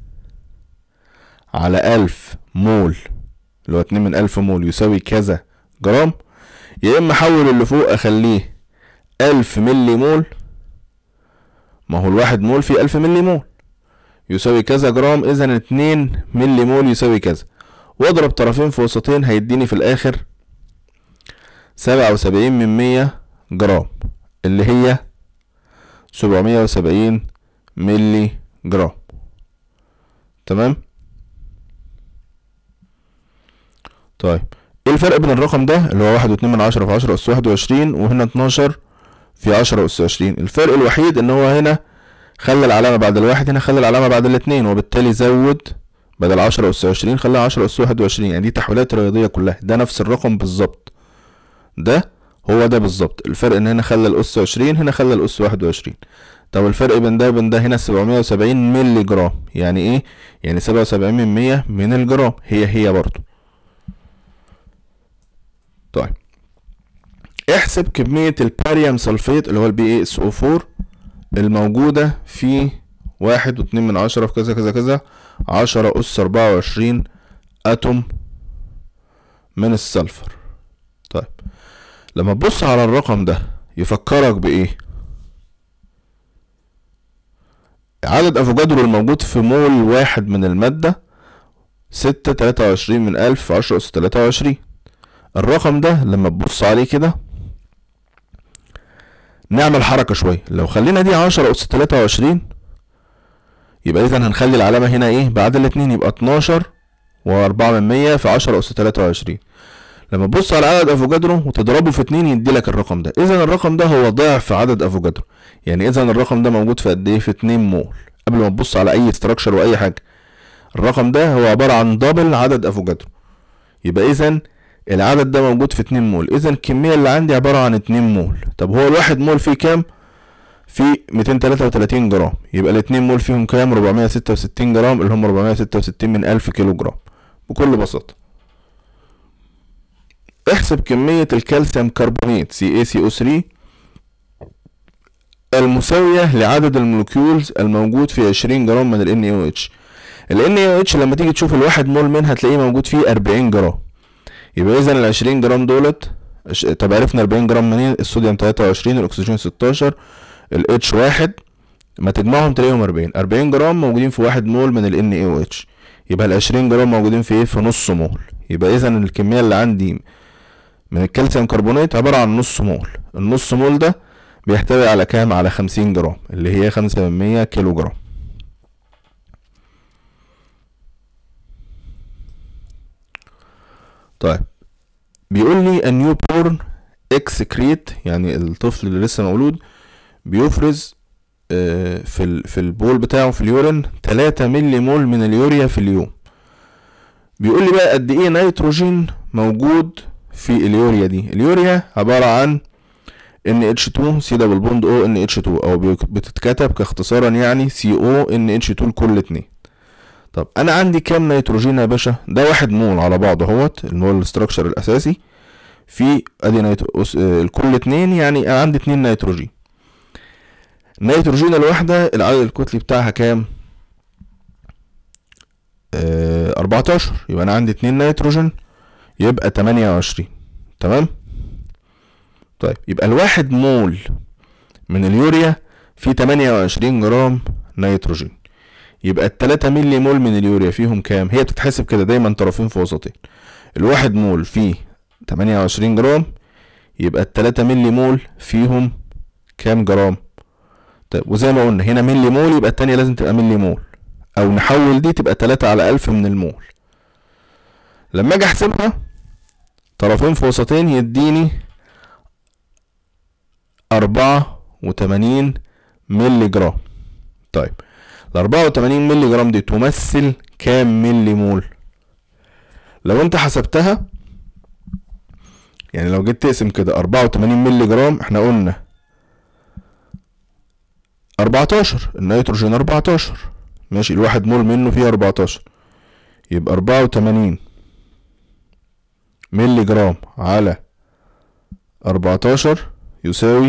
على ألف مول اللي هو اتنين من ألف مول يساوي كذا جرام يا اما احول اللي فوق اخليه ألف ملي مول ما هو الواحد مول فيه ألف ملي مول يساوي كذا جرام اذا اتنين ملي مول يساوي كذا واضرب طرفين في وسطين هيديني في الاخر سبعة وسبعين من مية جرام اللي هي سبعمية وسبعين ملي جرام تمام طيب ايه الفرق بين الرقم ده اللي هو واحد واتنين من عشرة في عشرة أس واحد وعشرين وهنا اتناشر في عشرة أس عشرين الفرق الوحيد ان هو هنا خلى العلامة بعد الواحد هنا خلى العلامة بعد الاتنين وبالتالي زود بدل عشرة أس عشرين خلاها عشرة أس واحد وعشرين يعني دي تحويلات رياضية كلها ده نفس الرقم بالظبط ده هو ده بالظبط الفرق ان هنا خلى الأس عشرين هنا خلى الأس واحد وعشرين طب الفرق بين ده وبين ده هنا سبعمية وسبعين ملي جرام يعني ايه يعني سبعة وسبعين من مية من الجرام هي هي برضو طيب احسب كمية الباريوم سلفيت اللي هو البي اي اس او 4 الموجودة في واحد واتنين من عشرة في كذا كذا كذا عشرة أس أربعة وعشرين أتوم من السلفر طيب لما تبص على الرقم ده يفكرك بإيه؟ عدد افوكادرو الموجود في مول واحد من المادة ستة تلاتة وعشرين من ألف في عشرة أس تلاتة وعشرين الرقم ده لما تبص عليه كده نعمل حركة شوية لو خلينا دي عشرة أس تلاتة وعشرين يبقى إذا هنخلي العلامة هنا إيه بعد الاتنين يبقى اتناشر وأربعة من مية في عشرة أس تلاتة وعشرين لما تبص على عدد افوكادرو وتضربه في اتنين يديلك الرقم ده اذا الرقم ده هو ضعف عدد افوكادرو يعني اذا الرقم ده موجود في قد ايه في اتنين مول قبل ما تبص على اي استراكشر واي حاجه الرقم ده هو عباره عن دبل عدد افوكادرو يبقى اذا العدد ده موجود في اتنين مول اذا الكميه اللي عندي عباره عن اتنين مول طب هو الواحد مول فيه كام في 233 جرام يبقى الاتنين مول فيهم كام 466 جرام اللي هم 466 من 1000 كيلو جرام بكل بساطه احسب كمية الكالسيوم كربونات CaCO3 المساوية لعدد المولكيولز الموجود في 20 جرام من ال NaOH ال NaOH لما تيجي تشوف الواحد مول منها تلاقيه موجود فيه 40 جرام يبقى اذا ال 20 جرام دولت طب عرفنا 40 جرام منين الصوديوم 23 الاكسجين 16 ال H واحد ما تجمعهم تلاقيهم 40 40 جرام موجودين في واحد مول من ال NaOH يبقى ال 20 جرام موجودين في ايه في نص مول يبقى اذا الكمية اللي عندي من الكالسيوم كربونات عبارة عن نص مول النص مول ده بيحتوي على كام على خمسين جرام اللي هي خمسة من مية كيلو جرام طيب بيقول لي a newborn excrete يعني الطفل اللي لسه مولود بيفرز في ال في البول بتاعه في اليورين 3 ملي مول من اليوريا في اليوم بيقول لي بقى قد ايه نيتروجين موجود في اليوريا دي اليوريا عبارة عن NH2 سي دبل بوند او NH2 او بتتكتب كاختصارا يعني CO NH2 لكل اتنين طب انا عندي كام نيتروجين يا باشا ده واحد مول على بعضه اهوت اللي هو الاستراكشر الاساسي في ادي نيترو... الكل اتنين يعني انا عندي اتنين نيتروجين النيتروجين الواحدة العدد الكتلي بتاعها كام آه 14 يبقى انا عندي اتنين نيتروجين يبقى تمانية وعشرين تمام طيب يبقى الواحد مول من اليوريا فيه تمانية وعشرين جرام نيتروجين يبقى التلاتة ملي مول من اليوريا فيهم كام هي بتتحسب كده دايما طرفين في وسطين الواحد مول فيه تمانية وعشرين جرام يبقى التلاتة ملي مول فيهم كام جرام طيب وزي ما قلنا هنا ملي مول يبقى التانية لازم تبقى ملي مول او نحول دي تبقى تلاتة على الف من المول لما اجي احسبها طرفين في وسطين يديني أربعة وتمانين ملي جرام طيب الأربعة وتمانين ملي جرام دي تمثل كام ملي مول لو انت حسبتها يعني لو جيت تقسم كده أربعة وتمانين ملي جرام احنا قلنا أربعتاشر النيتروجين أربعتاشر ماشي الواحد مول منه فيه أربعتاشر يبقى أربعة وتمانين ملي جرام على أربعتاشر يساوي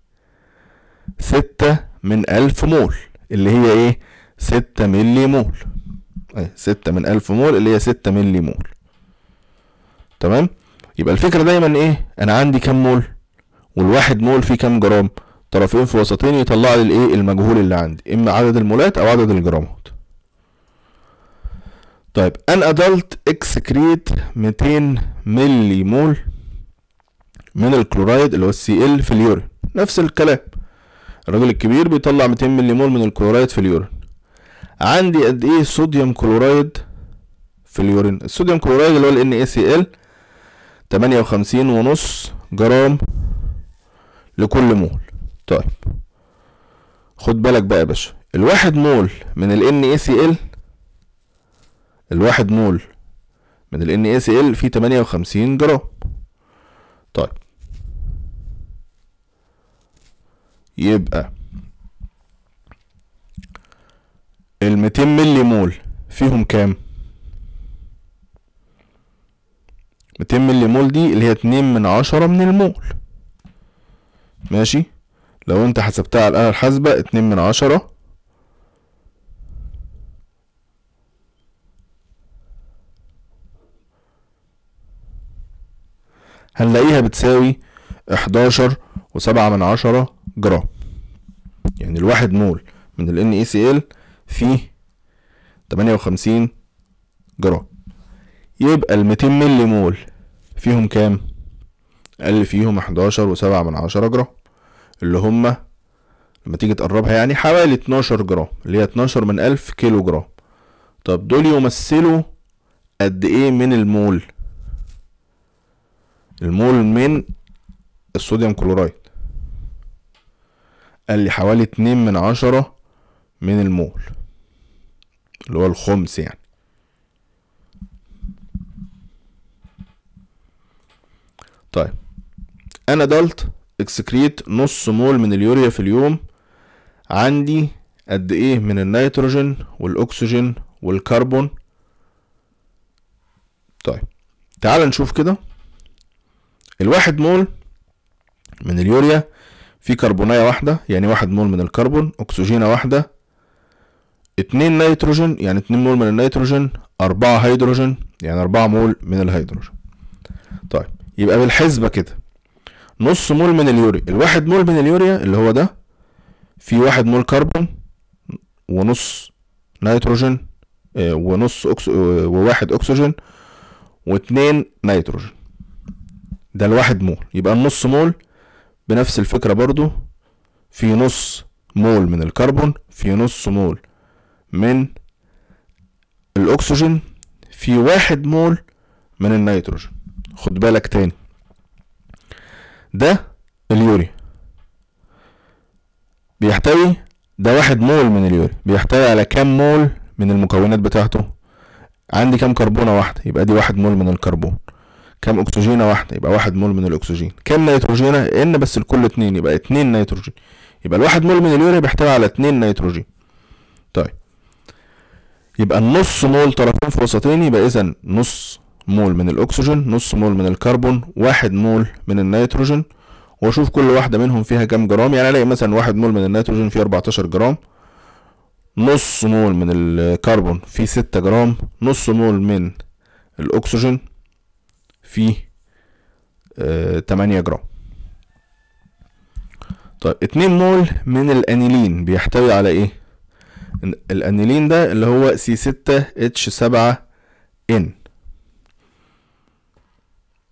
ستة من ألف مول اللي هي ايه ستة ملي مول ايه ستة من ألف مول اللي هي ستة ملي مول تمام يبقى الفكرة دايما ايه انا عندي كام مول والواحد مول فيه كام جرام طرفين في وسطين يطلع لي الايه المجهول اللي عندي اما عدد المولات او عدد الجرامات طيب ان ادلت اكسكريت 200 ملي مول من الكلورايد اللي هو السي ال في اليورين نفس الكلام الراجل الكبير بيطلع 200 ملي مول من الكلورايد في اليورين عندي قد ايه صوديوم كلورايد في اليورين الصوديوم كلورايد اللي هو ال ان سي ال 58 ونص جرام لكل مول طيب خد بالك بقى يا باشا الواحد مول من ال NaCl الواحد مول من ال NaCl فيه 58 جرام طيب يبقى ال 200 ملي مول فيهم كام 200 ملي مول دي اللي هي 2 من عشرة من المول ماشي لو انت حسبتها على الآلة الحاسبة اتنين من عشرة هنلاقيها بتساوي احداشر وسبعة من عشرة جرام يعني الواحد مول من ال NaCl فيه تمانية وخمسين جرام يبقى الميتين ملي مول فيهم كام؟ قال فيهم احداشر وسبعة من عشرة جرام اللي هما لما تيجي تقربها يعني حوالي 12 جرام اللي هي 12 من ألف كيلو جرام طب دول يمثلوا قد ايه من المول المول من الصوديوم كلورايد قال لي حوالي اتنين من عشرة من المول اللي هو الخمس يعني طيب انا دلت اكسكريت نص مول من اليوريا في اليوم عندي قد ايه من النيتروجين والاكسجين والكربون طيب تعال نشوف كده الواحد مول من اليوريا في كربوناية واحدة يعني واحد مول من الكربون اكسجينة واحدة اتنين نيتروجين يعني اتنين مول من النيتروجين اربعة هيدروجين يعني اربعة مول من الهيدروجين طيب يبقى بالحسبة كده نص مول من اليوريا الواحد مول من اليوريا اللي هو ده في واحد مول كربون ونص نيتروجين آه، ونص أكس... آه، وواحد اكسجين واتنين نيتروجين ده الواحد مول يبقى النص مول بنفس الفكرة برضو في نص مول من الكربون في نص مول من الاكسجين في واحد مول من النيتروجين خد بالك تاني ده اليوري بيحتوي ده واحد مول من اليوري بيحتوي على كام مول من المكونات بتاعته عندي كام كربونة واحدة يبقى دي واحد مول من الكربون كام اكسجينة واحدة يبقى واحد مول من الاكسجين كام نيتروجينة ان بس الكل اتنين يبقى اتنين نيتروجين يبقى الواحد مول من اليوريا بيحتوي على اتنين نيتروجين طيب يبقى النص مول طرفين في وسطين يبقى اذا نص مول من الاكسجين نص مول من الكربون واحد مول من النيتروجين واشوف كل واحدة منهم فيها كام جرام يعني الاقي مثلا واحد مول من النيتروجين فيه 14 جرام نص مول من الكربون فيه 6 جرام نص مول من الاكسجين فيه آه 8 جرام طيب اتنين مول من الانيلين بيحتوي على ايه الانيلين ده اللي هو سي ستة اتش سبعة ان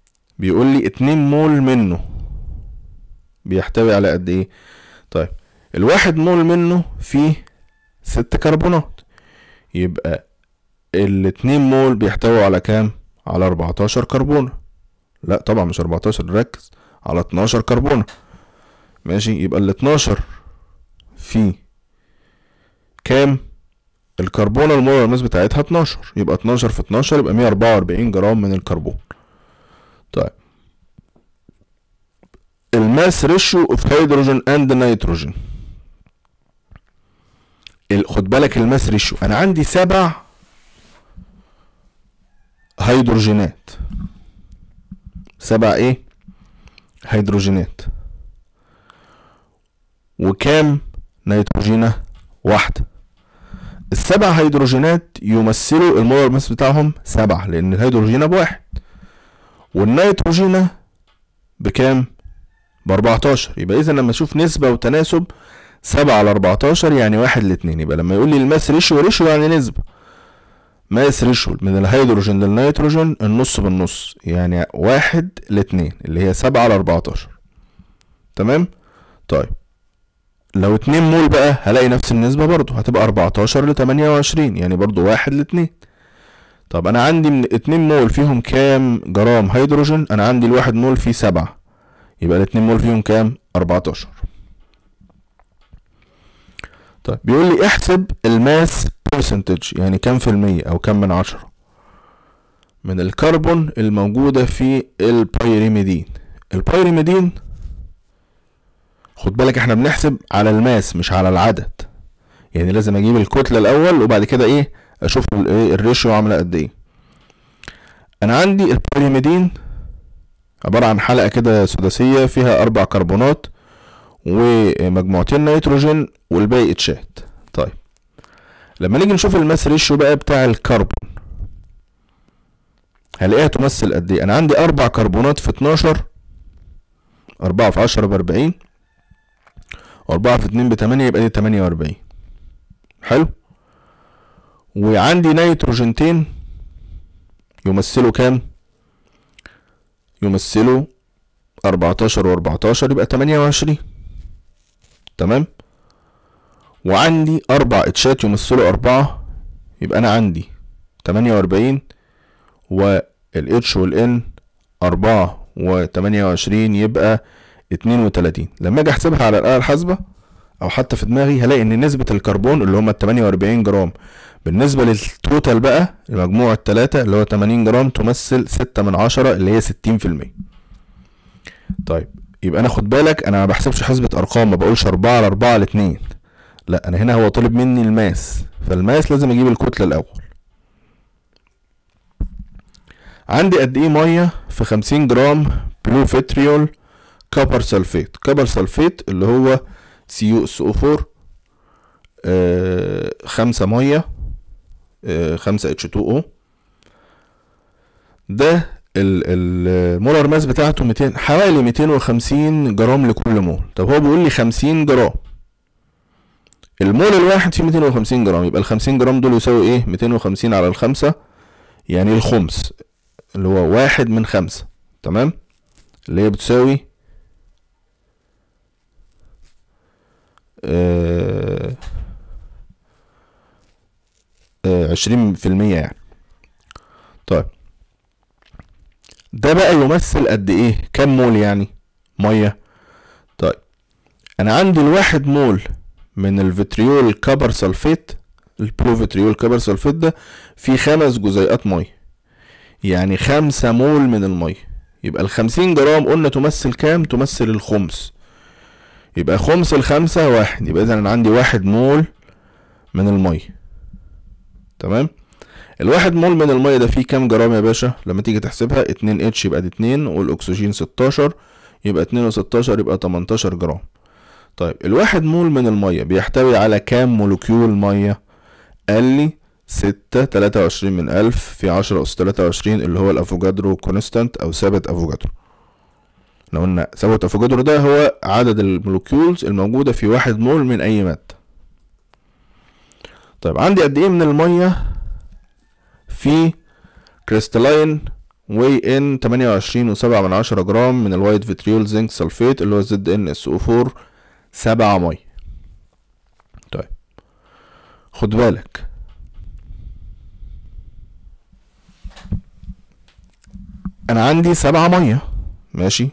بيقول لي اتنين مول منه بيحتوي على قد ايه طيب الواحد مول منه فيه ست كربونات يبقى الاتنين مول بيحتووا على كام على 14 كربونة لا طبعا مش 14 ركز على 12 كربونة ماشي يبقى ال 12 في كام الكربونة المولر ماس بتاعتها 12 يبقى 12 في 12 يبقى 144 جرام من الكربون طيب الماس ريشيو اوف هيدروجين اند نيتروجين خد بالك الماس ريشيو انا عندي سبع هيدروجينات سبع ايه هيدروجينات وكام نيتروجينة واحدة السبع هيدروجينات يمثلوا المولر ماس بتاعهم سبعة لأن الهيدروجينة بواحد والنيتروجينة بكام؟ بأربعتاشر يبقى إذا لما أشوف نسبة وتناسب سبعة على أربعتاشر يعني واحد لاتنين يبقى لما يقول لي الماس ريشيو ريشيو يعني نسبة ماس ريشيو من الهيدروجين للنيتروجين النص بالنص يعني واحد لاتنين اللي هي سبعة على أربعتاشر تمام طيب لو اتنين مول بقى هلاقي نفس النسبة برضو هتبقى أربعتاشر لتمانية وعشرين يعني برضو واحد لاتنين طب أنا عندي من اتنين مول فيهم كام جرام هيدروجين أنا عندي الواحد مول فيه سبعة يبقى الاتنين مول فيهم كام أربعتاشر طيب بيقول لي احسب الماس برسنتج يعني كام في المية أو كام من عشرة من الكربون الموجودة في البايريميدين البايريميدين خد بالك احنا بنحسب على الماس مش على العدد يعني لازم اجيب الكتله الاول وبعد كده ايه اشوف الايه الريشيو عامله قد ايه انا عندي البيريميدين عباره عن حلقه كده سداسيه فيها اربع كربونات ومجموعتين نيتروجين والباقي اتشات طيب لما نيجي نشوف الماس ريشيو بقى بتاع الكربون هلاقيها تمثل قد ايه انا عندي اربع كربونات في 12 أربعة في عشرة بأربعين وأربعة في اتنين بتمانية يبقى دي تمانية وأربعين حلو وعندي نيتروجينتين يمثلوا كام يمثلوا أربعتاشر وأربعتاشر يبقى تمانية وعشرين تمام وعندي أربع اتشات يمثلوا أربعة يبقى أنا عندي تمانية وأربعين والاتش والان أربعة وتمانية وعشرين يبقى اتنين وتلاتين لما اجي احسبها على الآلة الحاسبة أو حتى في دماغي هلاقي إن نسبة الكربون اللي هما التمانية وأربعين جرام بالنسبة للتوتال بقى المجموع التلاتة اللي هو تمانين جرام تمثل ستة من عشرة اللي هي ستين في المية طيب يبقى أنا خد بالك أنا ما بحسبش حسبة أرقام ما بقولش أربعة على أربعة على اتنين لا أنا هنا هو طالب مني الماس فالماس لازم أجيب الكتلة الأول عندي قد ايه ميه في خمسين جرام بلو فيتريول كوبر سلفيت كوبر سلفيت اللي هو سي يو اس او 4 آه خمسة ميه آه خمسة اتش 2 او ده المولر ماس بتاعته 200 حوالي 250 جرام لكل مول طب هو بيقول لي 50 جرام المول الواحد فيه 250 جرام يبقى ال 50 جرام دول يساوي ايه 250 على الخمسة يعني الخمس اللي هو واحد من خمسة تمام اللي هي بتساوي عشرين في المية يعني طيب ده بقى يمثل قد ايه كام مول يعني مية طيب انا عندي الواحد مول من الفيتريول كبر سلفيت البروفيتريول كبر سلفيت ده فيه خمس جزيئات ميه يعني خمسة مول من المية يبقى الخمسين جرام قلنا تمثل كام تمثل الخمس يبقى خمس الخمسة واحد يبقى اذا انا عندي واحد مول من المية تمام الواحد مول من المية ده فيه كام جرام يا باشا لما تيجي تحسبها اتنين اتش يبقى دي اتنين والاكسجين ستاشر يبقى اتنين وستاشر يبقى تمنتاشر جرام طيب الواحد مول من المية بيحتوي على كام مولكيول مية قال لي ستة تلاتة وعشرين من ألف في عشرة أس تلاتة وعشرين اللي هو الأفوجادرو كونستانت أو ثابت أفوجادرو لو قلنا ثابت أفوجادرو ده هو عدد المولكيولز الموجودة في واحد مول من أي مادة طيب عندي قد إيه من المية في كريستالاين وي ان تمانية وعشرين وسبعة من عشرة جرام من الوايت فيتريول زنك سلفيت اللي هو زد ان اس او فور سبعة مية خد بالك انا عندي سبعة مية ماشي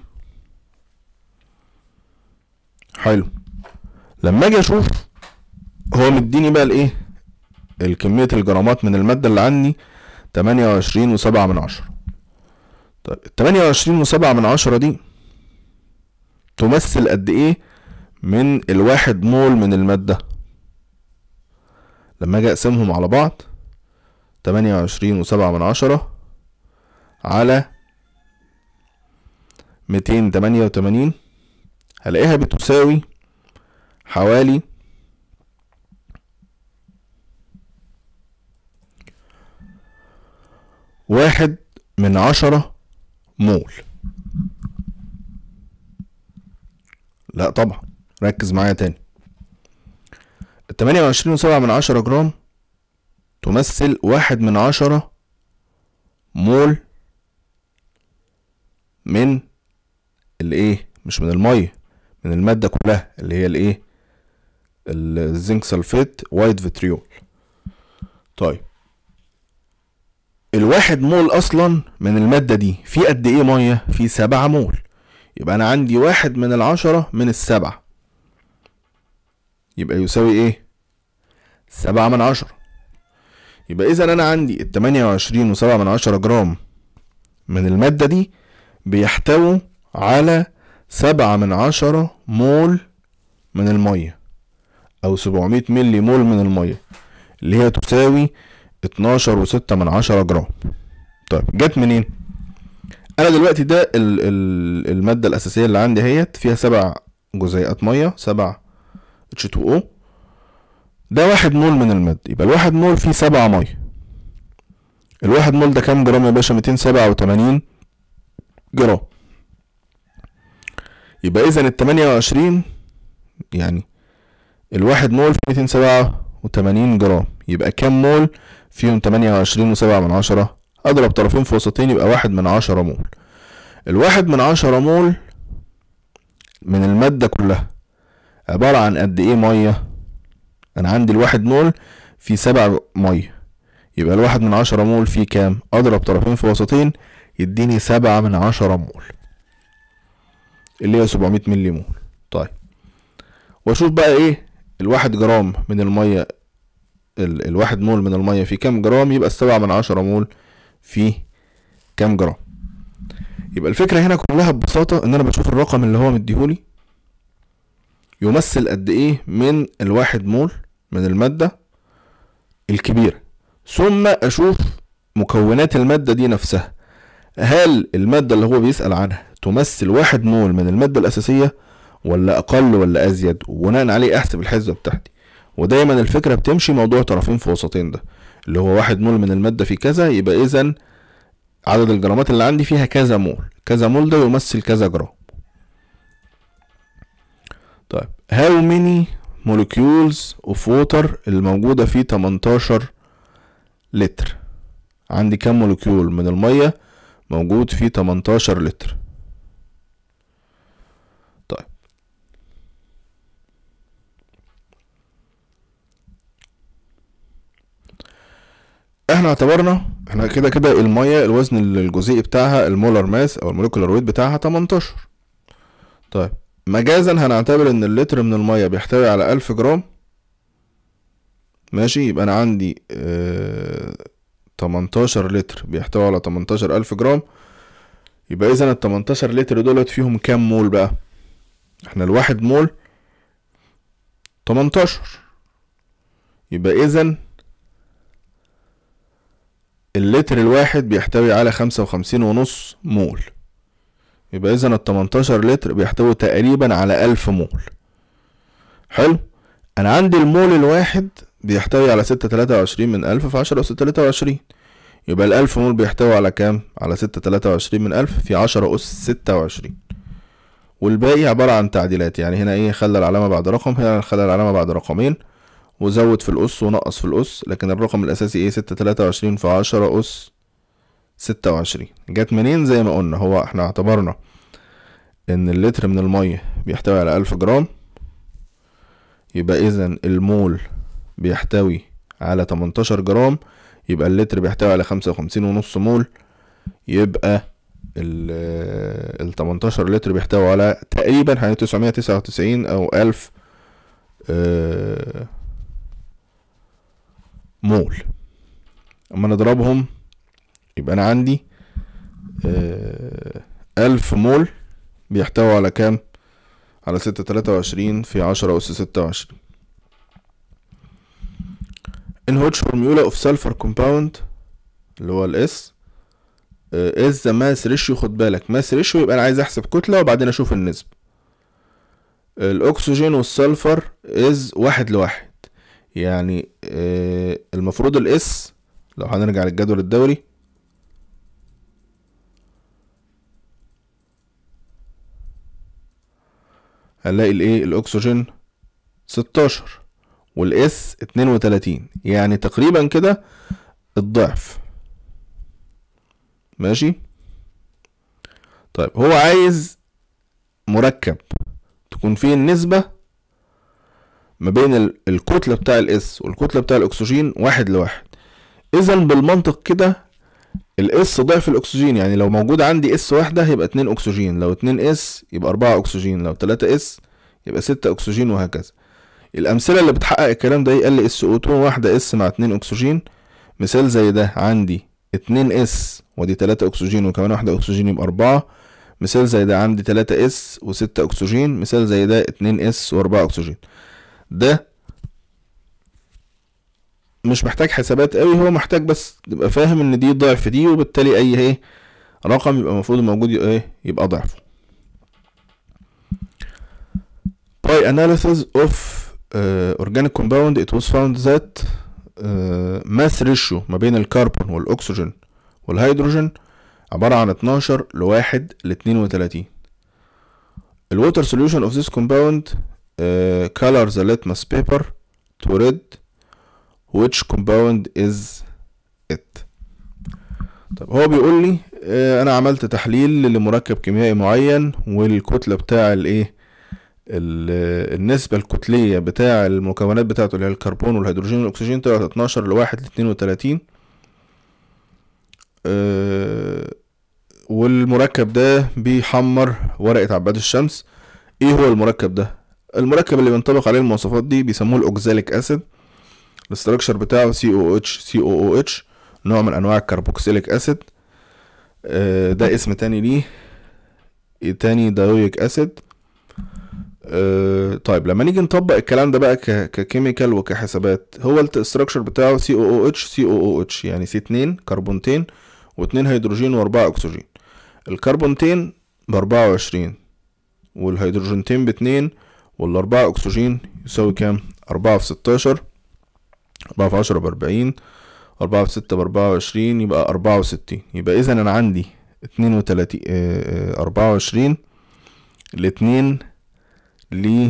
حلو لما اجي اشوف هو مديني بقى الايه الكمية الجرامات من المادة اللي عندي تمانية وعشرين وسبعة من عشرة طيب التمانية وعشرين وسبعة من عشرة دي تمثل قد ايه من الواحد مول من المادة لما اجي اقسمهم على بعض تمانية وعشرين وسبعة من عشرة على ميتين تمانية وتمانين هلاقيها بتساوي حوالي واحد من عشرة مول لا طبعا ركز معايا تاني التمانية وعشرين وسبعة من عشرة جرام تمثل واحد من عشرة مول من الايه مش من المية من المادة كلها اللي هي الايه الزنك سلفيت وايت فيتريول طيب الواحد مول اصلا من المادة دي في قد ايه مية في سبعة مول يبقى انا عندي واحد من العشرة من السبعة يبقى يساوي ايه سبعة من عشرة يبقى اذا انا عندي التمانية وعشرين وسبعة من عشرة جرام من المادة دي بيحتووا على سبعة من عشرة مول من المية او سبعمية ملي مول من المية اللي هي تساوي اتناشر وستة من عشرة جرام طيب جت منين انا دلوقتي ده ال ال المادة الاساسية اللي عندي اهيت فيها سبع جزيئات مية سبع H2O ده واحد مول من المادة يبقى الواحد مول فيه سبعة مية الواحد مول ده كام جرام يا باشا ميتين سبعة وتمانين جرام يبقى اذا التمانية وعشرين يعني الواحد مول في ميتين سبعة وتمانين جرام يبقى كام مول فيهم تمانية وعشرين وسبعة من عشرة اضرب طرفين في وسطين يبقى واحد من عشرة مول الواحد من عشرة مول من المادة كلها عبارة عن قد ايه مية انا عندي الواحد مول في سبع مية يبقى الواحد من عشرة مول فيه كام اضرب طرفين في وسطين يديني سبعة من عشرة مول اللي هي سبعمية ملي مول طيب واشوف بقى ايه الواحد جرام من المية ال الواحد مول من المية في كام جرام يبقى السبعة من عشرة مول في كام جرام يبقى الفكرة هنا كلها ببساطة ان انا بشوف الرقم اللي هو مديهولي يمثل قد ايه من الواحد مول من المادة الكبيرة ثم اشوف مكونات المادة دي نفسها هل المادة اللي هو بيسأل عنها تمثل واحد مول من المادة الأساسية ولا أقل ولا أزيد وبناء عليه أحسب الحسبة بتاعتي ودايما الفكرة بتمشي موضوع طرفين في وسطين ده اللي هو واحد مول من المادة في كذا يبقى إذا عدد الجرامات اللي عندي فيها كذا مول كذا مول ده يمثل كذا جرام طيب how many molecules of water الموجودة في 18 لتر عندي كام مولكيول من المية موجود في 18 لتر طيب احنا اعتبرنا احنا كده كده المية الوزن الجزيئي بتاعها المولر ماس او الموليكولار ويت بتاعها 18 طيب مجازا هنعتبر ان اللتر من المية بيحتوي على ألف جرام ماشي يبقى انا عندي اه 18 لتر بيحتوي على 18 ألف جرام يبقى اذا ال 18 لتر دولت فيهم كام مول بقى احنا الواحد مول 18 يبقى اذا اللتر الواحد بيحتوي على خمسة وخمسين ونص مول يبقى اذا ال 18 لتر بيحتوي تقريبا على ألف مول حلو انا عندي المول الواحد بيحتوي على ستة تلاتة وعشرين من ألف في عشرة أس تلاتة وعشرين يبقى الألف مول بيحتوي على كام؟ على ستة تلاتة وعشرين من ألف في عشرة أس ستة وعشرين والباقي عبارة عن تعديلات يعني هنا ايه خلى العلامة بعد رقم هنا خلى العلامة بعد رقمين وزود في الأس ونقص في الأس لكن الرقم الأساسي ايه ستة تلاتة وعشرين في عشرة أس ستة وعشرين جت منين زي ما قلنا هو احنا اعتبرنا ان اللتر من المية بيحتوي على ألف جرام يبقى إذا المول بيحتوي على 18 جرام يبقى اللتر بيحتوي على خمسة وخمسين ونص مول يبقى ال ال 18 لتر بيحتوي على تقريبا حوالي 999 او 1000 آه، مول اما نضربهم يبقى انا عندي آه، ألف مول بيحتوي على كام على ستة تلاتة وعشرين في عشرة أس ستة وعشرين in which formula of sulfur compound اللي هو الاس is the mass ratio خد بالك mass ratio يبقى انا عايز احسب كتلة وبعدين اشوف النسبة الاكسجين والسلفر is واحد لواحد يعني آه، المفروض الاس لو هنرجع للجدول الدوري هنلاقي الايه الاكسجين ستاشر والاس اتنين وتلاتين يعني تقريبا كده الضعف ماشي طيب هو عايز مركب تكون فيه النسبة ما بين ال- الكتلة بتاع الاس والكتلة بتاع الاكسجين واحد لواحد اذا بالمنطق كده الاس ضعف الاكسجين يعني لو موجود عندي اس واحدة يبقى اتنين اكسجين لو اتنين اس يبقى اربعة اكسجين لو تلاتة اس يبقى ستة اكسجين وهكذا الامثله اللي بتحقق الكلام ده ايه قال لي اس او 2 واحده اس مع اتنين اكسجين مثال زي ده عندي اتنين اس ودي تلاتة اكسجين وكمان واحده اكسجين يبقى اربعة مثال زي ده عندي تلاتة اس وستة اكسجين مثال زي ده اتنين اس واربعة اكسجين ده مش محتاج حسابات قوي هو محتاج بس تبقى فاهم ان دي ضعف دي وبالتالي اي ايه رقم يبقى المفروض موجود يبقى ايه يبقى ضعفه by analysis of uh, organic compound it was found that uh, mass ratio ما بين الكربون والاكسجين والهيدروجين عبارة عن 12 لواحد لاتنين وتلاتين ال water solution of this compound uh, color the litmus paper to red which compound is it طب هو بيقول لي آه، انا عملت تحليل لمركب كيميائي معين والكتلة بتاع الايه ال- النسبة الكتلية بتاع المكونات بتاعته اللي هي الكربون والهيدروجين والاكسجين طلعت 12 لواحد لاتنين وتلاتين آه، والمركب ده بيحمر ورقة عباد الشمس ايه هو المركب ده المركب اللي بينطبق عليه المواصفات دي بيسموه الاوكزاليك اسيد الاستراكشر بتاعه سي او اتش سي او او اتش نوع من انواع الكربوكسيليك اسيد آه، ده اسم تاني ليه إيه تاني دايويك اسيد آه، طيب لما نيجي نطبق الكلام ده بقى ك- ككيميكال وكحسابات هو الاستراكشر بتاعه سي او او اتش سي او او اتش يعني سي اتنين كربونتين واتنين هيدروجين واربعة اكسجين الكربونتين باربعة وعشرين والهيدروجينتين باتنين والاربعة اكسجين يساوي كام اربعة في ستاشر اربعة في عشرة باربعين اربعة في ستة باربعة وعشرين يبقى اربعة وستين يبقى اذا انا عندي اتنين وتلاتين اربعة وعشرين الاتنين ل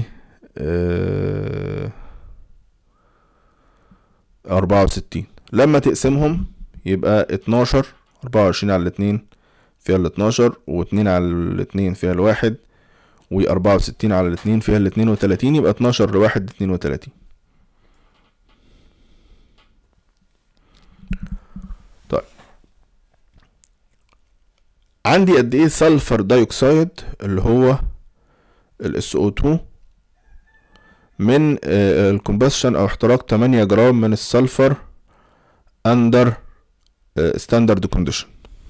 أربعة وستين لما تقسمهم يبقى اتناشر أربعة وعشرين على الاتنين فيها الاتناشر واتنين على الاتنين فيها الواحد وأربعة وستين على الاتنين فيها الاتنين وتلاتين يبقى اتناشر لواحد اتنين وتلاتين طيب عندي قد ايه سلفر دايوكسيد اللي هو ال SO2 من الكومبشن او احتراق 8 جرام من السلفر اندر ستاندرد كونديشن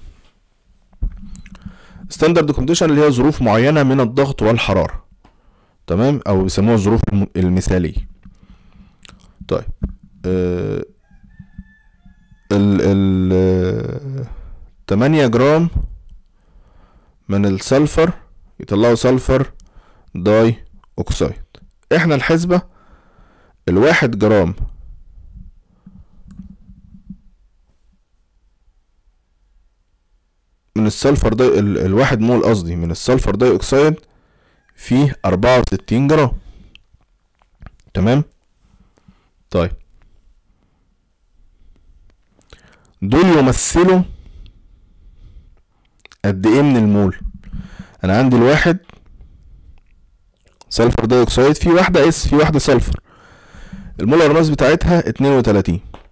ستاندرد كونديشن اللي هي ظروف معينه من الضغط والحراره تمام او بيسموها الظروف الم- المثاليه طيب آه، ال ال آه، 8 جرام من السلفر يطلعوا سلفر داي اوكسيد احنا الحسبة الواحد جرام من السلفر داي ال... الواحد مول قصدي من السلفر داي اوكسيد فيه اربعة وستين جرام تمام طيب دول يمثلوا قد ايه من المول انا عندي الواحد سلفر دايوكسيد في واحدة اس في واحدة سلفر المولر ماس بتاعتها اتنين وتلاتين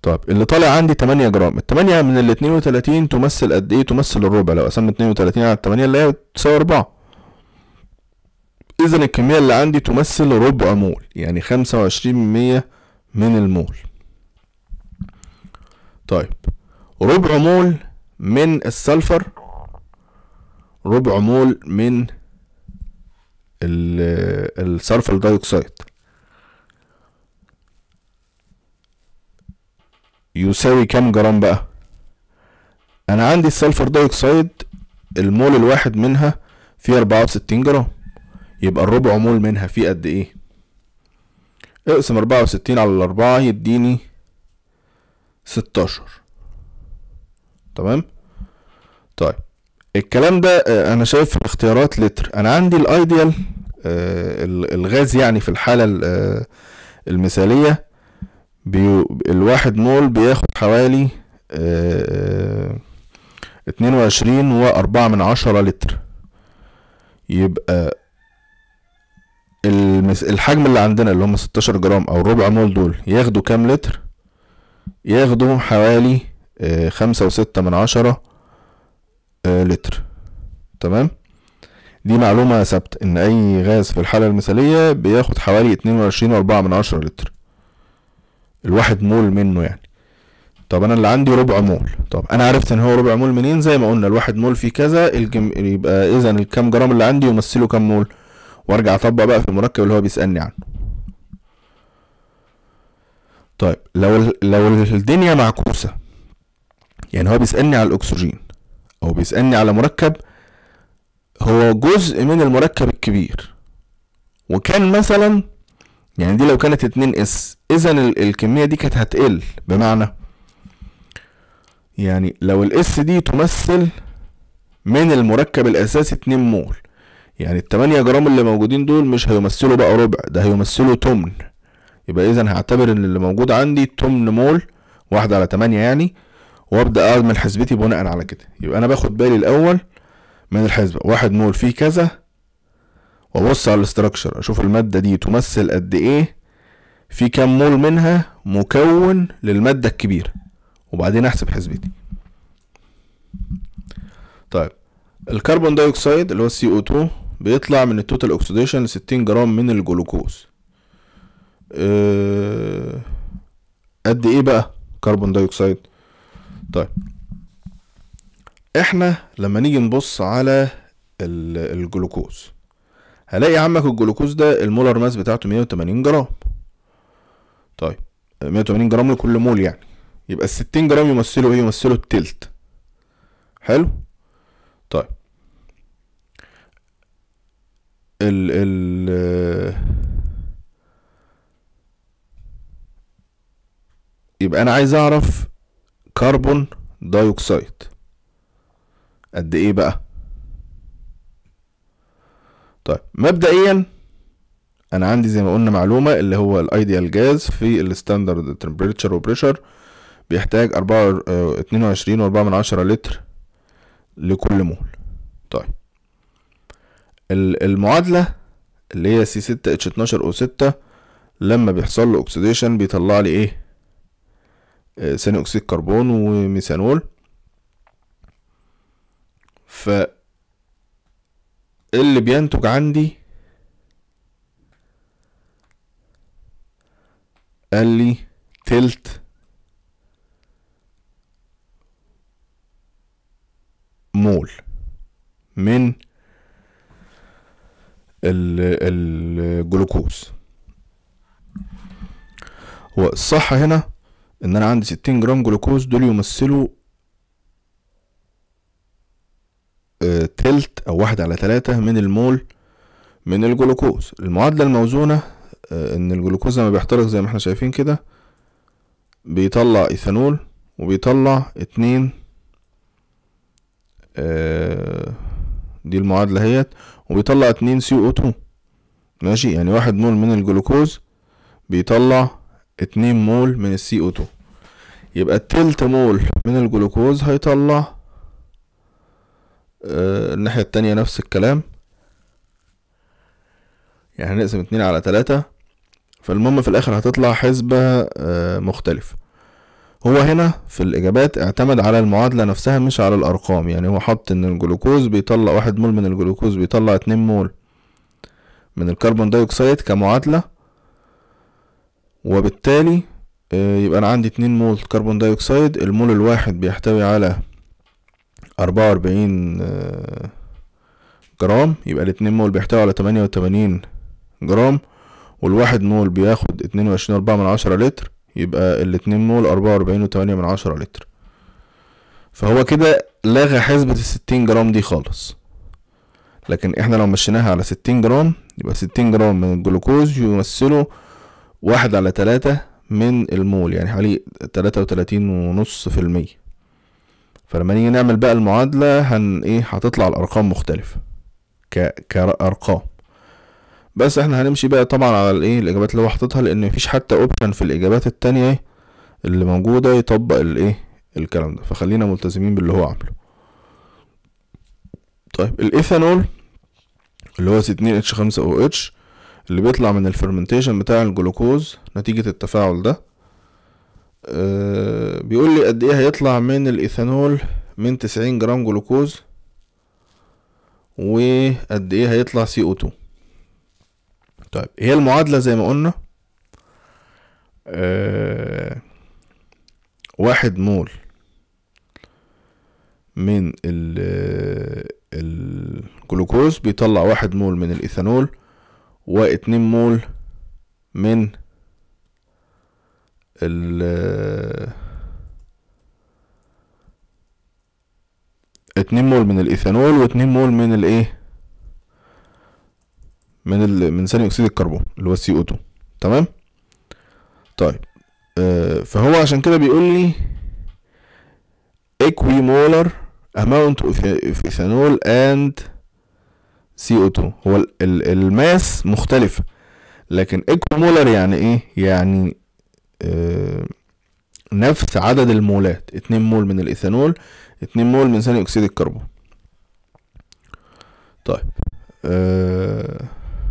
طيب اللي طالع عندي 8 جرام التمانية من ال 32 تمثل قد ايه تمثل الربع لو قسمنا 32 على 8 اللي هي بتساوي 4 اذا الكمية اللي عندي تمثل ربع مول يعني 25 من 100 من المول طيب ربع مول من السلفر ربع مول من السلفر دايوكسيد يساوي كام جرام بقى انا عندي السلفر دايوكسيد المول الواحد منها فيه اربعة وستين جرام يبقى الربع مول منها فيه قد ايه اقسم اربعة وستين على الاربعة يديني ستاشر تمام طيب الكلام ده آه، انا شايف في الاختيارات لتر انا عندي الايديال آه، الغاز يعني في الحالة آه، المثالية بيو الواحد مول بياخد حوالي اتنين وعشرين واربعة من عشرة لتر يبقى المس... الحجم اللي عندنا اللي هم ستاشر جرام او ربع مول دول ياخدوا كام لتر ياخدوا حوالي خمسة وستة من عشرة لتر تمام دي معلومة ثابتة ان اي غاز في الحالة المثالية بياخد حوالي اتنين وعشرين واربعة من عشرة لتر الواحد مول منه يعني طب انا اللي عندي ربع مول طب انا عرفت ان هو ربع مول منين زي ما قلنا الواحد مول فيه كذا الجم... يبقى اذا الكام جرام اللي عندي يمثلوا كام مول وارجع اطبق بقى في المركب اللي هو بيسالني عنه طيب لو لو الدنيا معكوسه يعني هو بيسالني على الاكسجين او بيسالني على مركب هو جزء من المركب الكبير وكان مثلا يعني دي لو كانت اتنين اس اذا الكمية دي كانت هتقل بمعنى يعني لو الاس دي تمثل من المركب الاساسي اتنين مول يعني التمانية جرام اللي موجودين دول مش هيمثلوا بقى ربع ده هيمثلوا تمن يبقى اذا هعتبر ان اللي موجود عندي تمن مول واحد على تمانية يعني وابدا اعمل حسبتي بناء على كده يبقى انا باخد بالي الاول من الحسبة واحد مول فيه كذا وابص على الاستراكشر اشوف المادة دي تمثل قد ايه في كام مول منها مكون للمادة الكبيرة وبعدين احسب حسبتي طيب الكربون دايوكسيد اللي هو السي او 2 بيطلع من التوتال اوكسيديشن 60 جرام من الجلوكوز أه قد ايه بقى كربون دايوكسيد طيب احنا لما نيجي نبص على الجلوكوز هلاقي عمك الجلوكوز ده المولر ماس بتاعته 180 جرام طيب 180 جرام لكل مول يعني يبقى ال 60 جرام يمثلوا ايه يمثلوا التلت حلو طيب ال ال يبقى انا عايز اعرف كربون دايوكسيد قد ايه بقى طيب مبدئيا انا عندي زي ما قلنا معلومه اللي هو الايديال جاز في الستاندرد تمبريتشر وبريشر بيحتاج أربعة اتنين وعشرين وأربعة من عشرة لتر لكل مول طيب المعادلة اللي هي سي ستة اتش اتناشر او ستة لما بيحصل له اوكسيديشن بيطلع لي ايه آه، ثاني اكسيد كربون وميثانول ف اللي بينتج عندي قال لي تلت مول من الجلوكوز هو الصح هنا ان انا عندي ستين جرام جلوكوز دول يمثلوا آه، تلت او واحد على تلاتة من المول من الجلوكوز المعادلة الموزونة آه، ان الجلوكوز لما بيحترق زي ما احنا شايفين كده بيطلع ايثانول وبيطلع اتنين آه، دي المعادلة اهيت وبيطلع اتنين سي او 2 ماشي يعني واحد مول من الجلوكوز بيطلع اتنين مول من السي او 2 يبقى التلت مول من الجلوكوز هيطلع آه الناحية التانية نفس الكلام يعني هنقسم اتنين على تلاتة فالمهم في الاخر هتطلع حسبة آه مختلفة هو هنا في الإجابات اعتمد على المعادلة نفسها مش على الأرقام يعني هو حط إن الجلوكوز بيطلع واحد مول من الجلوكوز بيطلع اتنين مول من الكربون دايوكسيد كمعادلة وبالتالي آه، يبقى أنا عندي اتنين مول كربون دايوكسيد المول الواحد بيحتوي على أربعة وأربعين آه، جرام يبقى الاتنين مول بيحتوي على تمانية وتمانين جرام والواحد مول بياخد اتنين وعشرين أربعة من عشرة لتر يبقى الاتنين مول أربعة وأربعين وتمانية من عشرة لتر فهو كده لغى حسبة الستين جرام دي خالص لكن احنا لو مشيناها على ستين جرام يبقى ستين جرام من الجلوكوز يمثلوا واحد على تلاتة من المول يعني حوالي تلاتة وتلاتين ونص في المية فلما نيجي نعمل بقى المعادلة هن ايه هتطلع الأرقام مختلفة ك... كأرقام بس احنا هنمشي بقى طبعا على الايه الإجابات اللي هو حاططها لأن مفيش حتى اوبشن في الإجابات التانية اللي موجودة يطبق الايه الكلام ده فخلينا ملتزمين باللي هو عامله طيب الايثانول اللي هو اتنين اتش خمسة او اتش اللي بيطلع من الفرمنتيشن بتاع الجلوكوز نتيجة التفاعل ده أه بيقول لي قد ايه هيطلع من الايثانول من تسعين جرام جلوكوز وقد ايه هيطلع سي او 2 طيب هي المعادلة زي ما قلنا أه واحد مول من ال الجلوكوز بيطلع واحد مول من الايثانول واتنين مول من ال اتنين مول من الايثانول واتنين مول من الايه من ال من ثاني اكسيد الكربون اللي هو السي او 2 تمام طيب آه فهو عشان كده بيقول لي equimolar amount of ethanol and CO2 هو ال- ال- الماس مختلف لكن equimolar يعني ايه يعني آه نفس عدد المولات اتنين مول من الايثانول اتنين مول من ثاني اكسيد الكربون طيب آه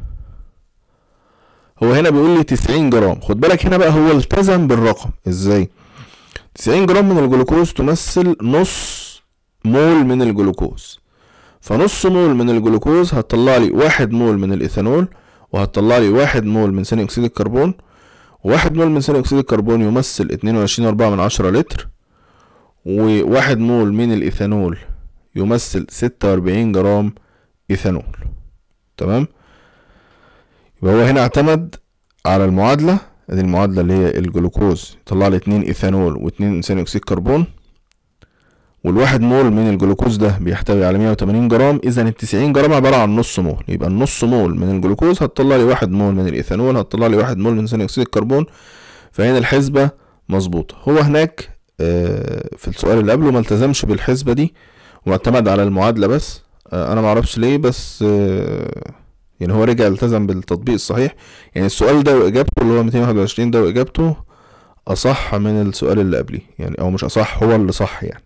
هو هنا بيقول لي 90 جرام خد بالك هنا بقى هو التزم بالرقم ازاي 90 جرام من الجلوكوز تمثل نص مول من الجلوكوز فنص مول من الجلوكوز هتطلع لي واحد مول من الايثانول وهتطلع لي واحد مول من ثاني اكسيد الكربون واحد مول من ثاني اكسيد الكربون يمثل اتنين وعشرين اربعة من عشرة لتر وواحد مول من الايثانول يمثل ستة واربعين جرام ايثانول تمام يبقى هو هنا اعتمد على المعادلة ادي المعادلة اللي هي الجلوكوز يطلع لي اتنين ايثانول واتنين ثاني اكسيد كربون والواحد مول من الجلوكوز ده بيحتوي على 180 جرام اذا ال 90 جرام عباره عن نص مول يبقى النص مول من الجلوكوز هتطلع لي واحد مول من الايثانول هتطلع لي واحد مول من ثاني اكسيد الكربون فهنا الحسبه مظبوطه هو هناك آه، في السؤال اللي قبله ما التزمش بالحسبه دي واعتمد على المعادله بس آه، انا ما اعرفش ليه بس آه، يعني هو رجع التزم بالتطبيق الصحيح يعني السؤال ده واجابته اللي هو 221 ده واجابته اصح من السؤال اللي قبليه يعني او مش اصح هو اللي صح يعني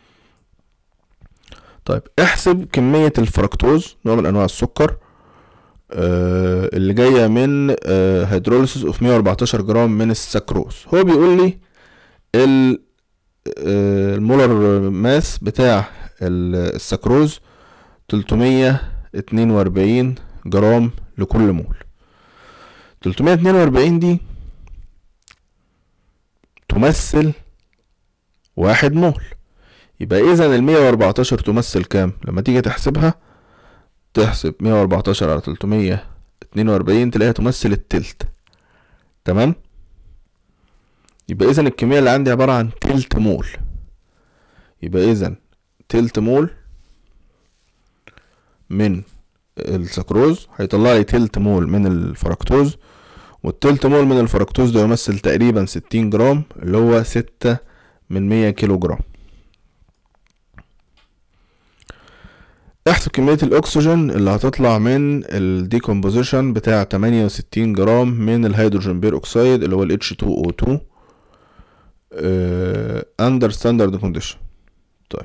طيب احسب كمية الفركتوز نوع من انواع السكر آه اللي جاية من آه هيدروليسيس اوف 114 جرام من السكروز هو بيقول لي ال آه المولر ماس بتاع ال- السكروز 342 جرام لكل مول 342 دي تمثل واحد مول يبقى اذا ال 114 تمثل كام لما تيجي تحسبها تحسب 114 على 342 تلاقيها تمثل التلت تمام يبقى اذا الكمية اللي عندي عبارة عن تلت مول يبقى اذا تلت مول من السكروز هيطلع لي تلت مول من الفركتوز والتلت مول من الفركتوز ده يمثل تقريبا 60 جرام اللي هو ستة من 100 كيلو جرام احسب كمية الأكسجين اللي هتطلع من الديكومبوزيشن بتاع 68 جرام من الهيدروجين بير أكسيد اللي هو ال H2O2 آه، under standard condition طيب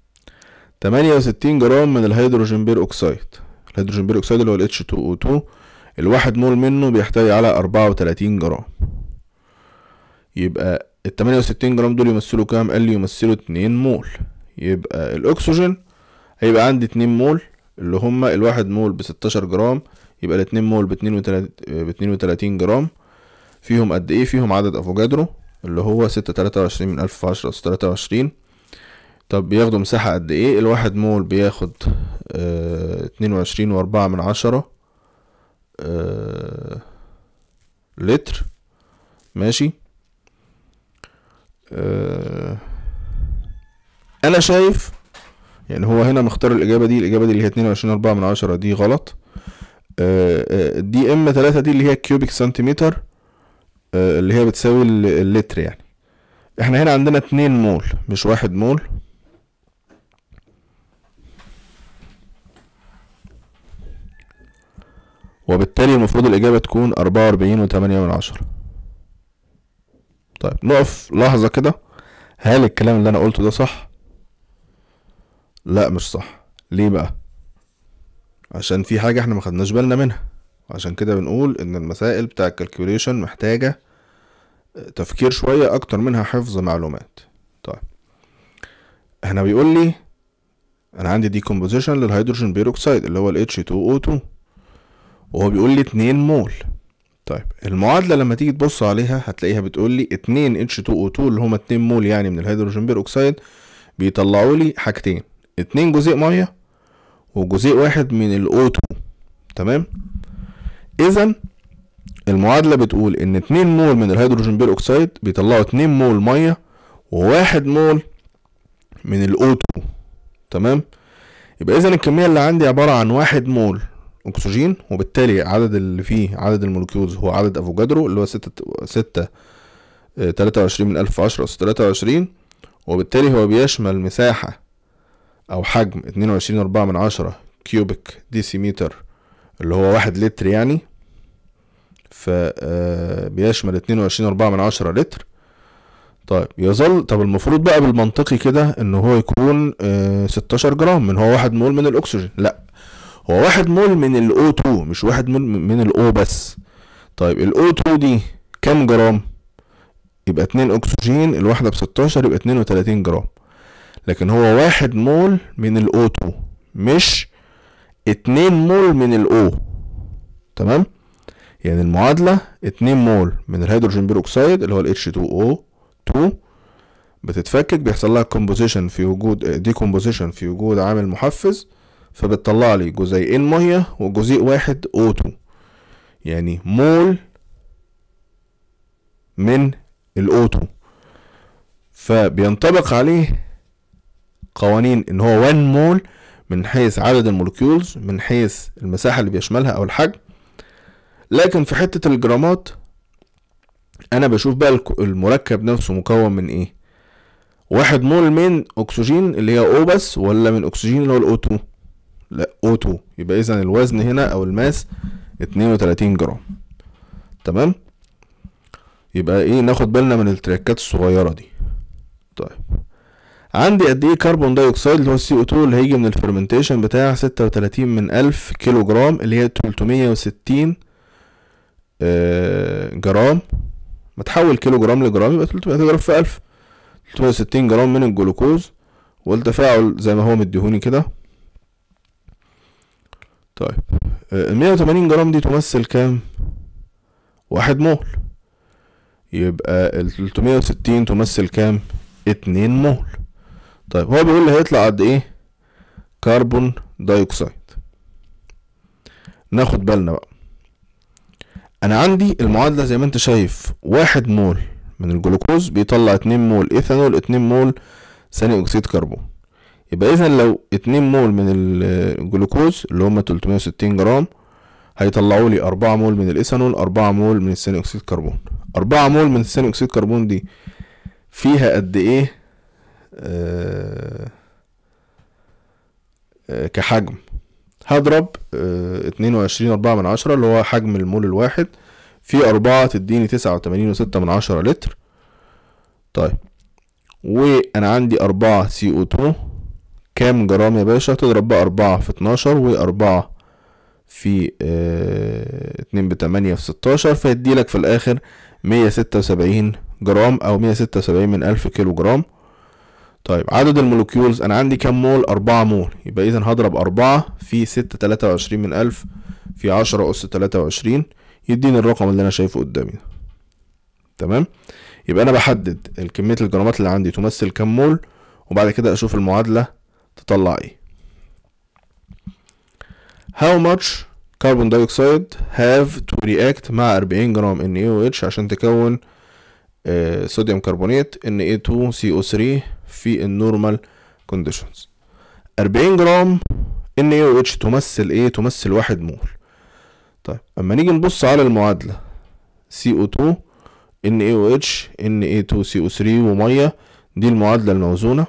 68 جرام من الهيدروجين بير أكسيد الهيدروجين بير أكسيد اللي هو ال H2O2 الواحد مول منه بيحتوي على 34 جرام يبقى ال 68 جرام دول يمثلوا كام قال لي يمثلوا 2 مول يبقى الاكسجين هيبقى عندي 2 مول اللي هما الواحد مول ب 16 جرام يبقى الاتنين مول ب 32 جرام فيهم قد ايه فيهم عدد افوجادرو اللي هو ستة تلاتة وعشرين من ألف في عشرة أس تلاتة وعشرين طب بياخدوا مساحة قد ايه الواحد مول بياخد اتنين وعشرين وأربعة من عشرة آه لتر ماشي آه انا شايف يعني هو هنا مختار الاجابه دي الاجابه دي اللي هي اتنين وعشرين أربعة من عشرة دي غلط آه دي ام تلاتة دي اللي هي كيوبيك سنتيمتر آه اللي هي بتساوي اللتر يعني احنا هنا عندنا اتنين مول مش واحد مول وبالتالي المفروض الإجابة تكون أربعة وأربعين وتمانية من عشرة طيب نقف لحظة كده هل الكلام اللي أنا قلته ده صح؟ لا مش صح ليه بقى؟ عشان في حاجة احنا مخدناش بالنا منها عشان كده بنقول ان المسائل بتاع الكالكوليشن محتاجة تفكير شوية اكتر منها حفظ معلومات طيب احنا بيقول لي انا عندي ديكومبوزيشن للهيدروجين بيروكسيد اللي هو ال H2O2 وهو بيقول لي 2 مول طيب المعادلة لما تيجي تبص عليها هتلاقيها بتقول لي 2 H2O2 اللي هما 2 مول يعني من الهيدروجين بيروكسيد بيطلعوا لي حاجتين 2 جزيء ميه وجزيء واحد من ال O2 تمام اذا المعادلة بتقول ان 2 مول من الهيدروجين بيروكسيد بيطلعوا 2 مول ميه وواحد مول من ال O2 تمام يبقى اذا الكمية اللي عندي عبارة عن واحد مول اكسجين وبالتالي عدد اللي فيه عدد المولكيولز هو عدد افوجادرو اللي هو ستة ستة تلاتة وعشرين من ألف عشرة أس تلاتة وعشرين وبالتالي هو بيشمل مساحة أو حجم اتنين وعشرين أربعة من عشرة كيوبيك ديسيمتر اللي هو واحد لتر يعني ف بيشمل اتنين وعشرين أربعة من عشرة لتر طيب يظل طب المفروض بقى بالمنطقي كده ان هو يكون ستاشر جرام من هو واحد مول من الاكسجين لا هو واحد مول من الاو 2 مش واحد مول من الاو بس طيب الاو 2 دي كام جرام يبقى اتنين اكسجين الواحدة بستاشر يبقى اتنين وتلاتين جرام لكن هو واحد مول من الاو 2 مش اتنين مول من الاو تمام يعني المعادلة اتنين مول من الهيدروجين بيروكسيد اللي هو ال H2O2 بتتفكك بيحصل لها كومبوزيشن في وجود ديكومبوزيشن في وجود عامل محفز فبتطلع لي جزيئين ميه وجزيء واحد O2 يعني مول من ال O2 فبينطبق عليه قوانين ان هو 1 مول من حيث عدد المولكيولز من حيث المساحة اللي بيشملها او الحجم لكن في حتة الجرامات انا بشوف بقى المركب نفسه مكون من ايه واحد مول من اكسجين اللي هي او بس ولا من اكسجين اللي هو الاو 2 لا او 2 يبقى اذا الوزن هنا او الماس 32 جرام تمام يبقى ايه ناخد بالنا من التريكات الصغيرة دي طيب عندي قد ايه كربون دايوكسيد اللي هو السي او 2 اللي هيجي من الفرمنتيشن بتاع 36 من ألف كيلو جرام اللي هي 360 آه جرام ما تحول كيلو جرام لجرام يبقى 300 جرام في 1000 360 جرام من الجلوكوز والتفاعل زي ما هو مديهوني كده طيب ال 180 جرام دي تمثل كام واحد مول يبقى ال 360 تمثل كام اتنين مول طيب هو بيقول لي هيطلع قد ايه كربون دايوكسيد ناخد بالنا بقى انا عندي المعادلة زي ما انت شايف واحد مول من الجلوكوز بيطلع اتنين مول ايثانول اتنين مول ثاني اكسيد كربون يبقى اذا لو اتنين مول من الجلوكوز اللي هما 360 جرام هيطلعوا لي أربعة مول من الإيثانول أربعة مول من الثاني أكسيد كربون أربعة مول من الثاني أكسيد كربون دي فيها قد إيه آه آه كحجم هضرب اتنين وعشرين أربعة من عشرة اللي هو حجم المول الواحد في أربعة تديني تسعة وتمانين وستة من عشرة لتر طيب وأنا عندي أربعة سي أو تو كام جرام يا باشا تضرب بقى أربعة في اتناشر وأربعة في اه اتنين بتمانية في ستاشر فيديلك في الآخر مية ستة وسبعين جرام او مية ستة وسبعين من الف كيلو جرام طيب عدد المولكيولز انا عندي كام مول اربعة مول يبقى اذا هضرب اربعة في ستة تلاتة وعشرين من الف في عشرة اس تلاتة وعشرين يديني الرقم اللي انا شايفه قدامي ده تمام يبقى انا بحدد الكمية الجرامات اللي عندي تمثل كام مول وبعد كده اشوف المعادلة تطلع ايه how much carbon dioxide have to react مع 40 جرام NaOH عشان تكون آه، صوديوم كربونات Na2CO3 في النورمال conditions 40 جرام NaOH تمثل ايه تمثل واحد مول طيب اما نيجي نبص على المعادلة CO2 NaOH Na2CO3 ومية دي المعادلة الموزونة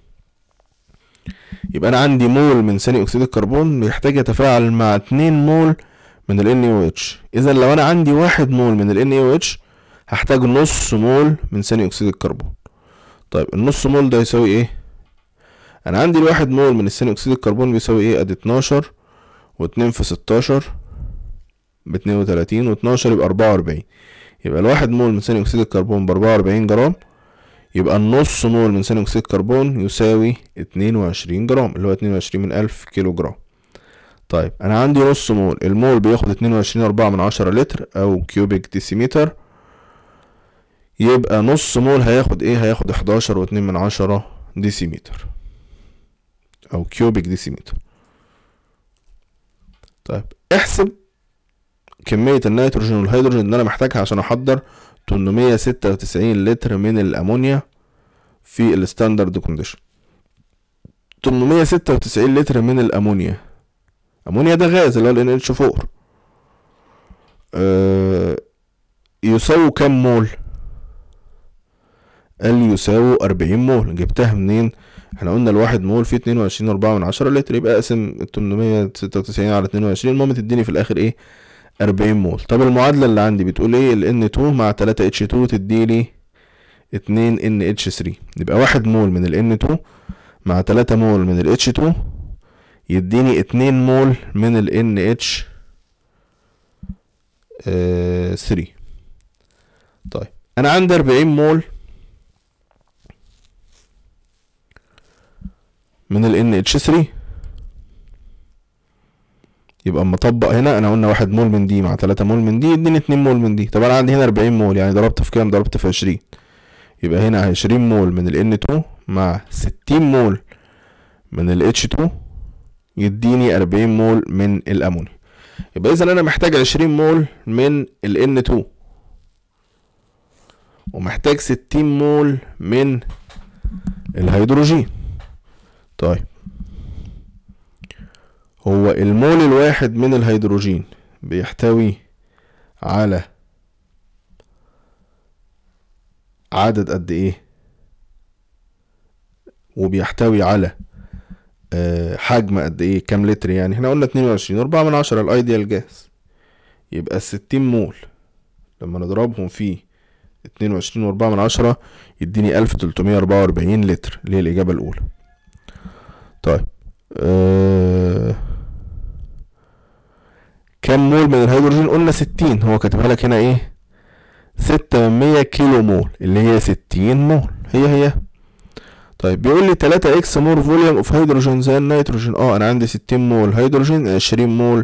يبقى انا عندي مول من ثاني اكسيد الكربون بيحتاج يتفاعل مع 2 مول من ال NaOH اذا لو انا عندي واحد مول من ال NaOH هحتاج نص مول من ثاني اكسيد الكربون طيب النص مول ده يساوي ايه انا عندي الواحد مول من ثاني اكسيد الكربون بيساوي ايه ادي 12 واتنين في 16 باتنين وتلاتين واتناشر يبقى اربعة واربعين يبقى الواحد مول من ثاني اكسيد الكربون باربعة واربعين جرام يبقى النص مول من ثاني اكسيد الكربون يساوي اتنين وعشرين جرام اللي هو اتنين وعشرين من الف كيلو جرام طيب انا عندي نص مول المول بياخد اتنين وعشرين اربعة من عشرة لتر او كيوبيك ديسيمتر يبقى نص مول هياخد ايه هياخد حداشر واتنين من عشرة ديسيمتر او كيوبيك ديسيمتر طيب احسب كمية النيتروجين والهيدروجين اللي انا محتاجها عشان احضر 896 لتر من الامونيا في الستاندرد كونديشن 896 لتر من الامونيا امونيا ده غاز اللي هو ال NH4 أه يساوي كام مول قال لي يساوي 40 مول جبتها منين احنا قلنا الواحد مول فيه 22 4 من عشرة لتر يبقى اقسم ال 896 على 22 المهم تديني في الاخر ايه 40 مول طب المعادلة اللي عندي بتقول ايه ال N2 مع 3 H2 تديلي 2 NH3 يبقى واحد مول من ال N2 مع 3 مول من ال H2 يديني 2 مول من ال NH آه 3 طيب انا عندي 40 مول من ال NH3 يبقى اما اطبق هنا انا قلنا واحد مول من دي مع تلاتة مول من دي يديني اتنين مول من دي طب انا عندي هنا اربعين مول يعني ضربت في كام ضربت في عشرين يبقى هنا عشرين مول من ال N2 مع ستين مول من ال H2 يديني اربعين مول من الامونيا يبقى اذا انا محتاج عشرين مول من ال N2 ومحتاج ستين مول من الهيدروجين طيب هو المول الواحد من الهيدروجين بيحتوي على عدد قد ايه وبيحتوي على آه، حجم قد ايه كام لتر يعني احنا قلنا اتنين وعشرين اربعة من عشرة الايديال جاز يبقى الستين مول لما نضربهم في اتنين وعشرين واربعة من عشرة يديني الف تلتمية اربعة واربعين لتر اللي هي الاجابة الاولى طيب أه... كم مول من الهيدروجين قلنا ستين هو كاتبها لك هنا ايه ستة من مية كيلو مول اللي هي ستين مول هي هي طيب بيقول لي تلاتة اكس مور فوليوم اوف هيدروجين زي النيتروجين اه انا عندي ستين مول هيدروجين عشرين مول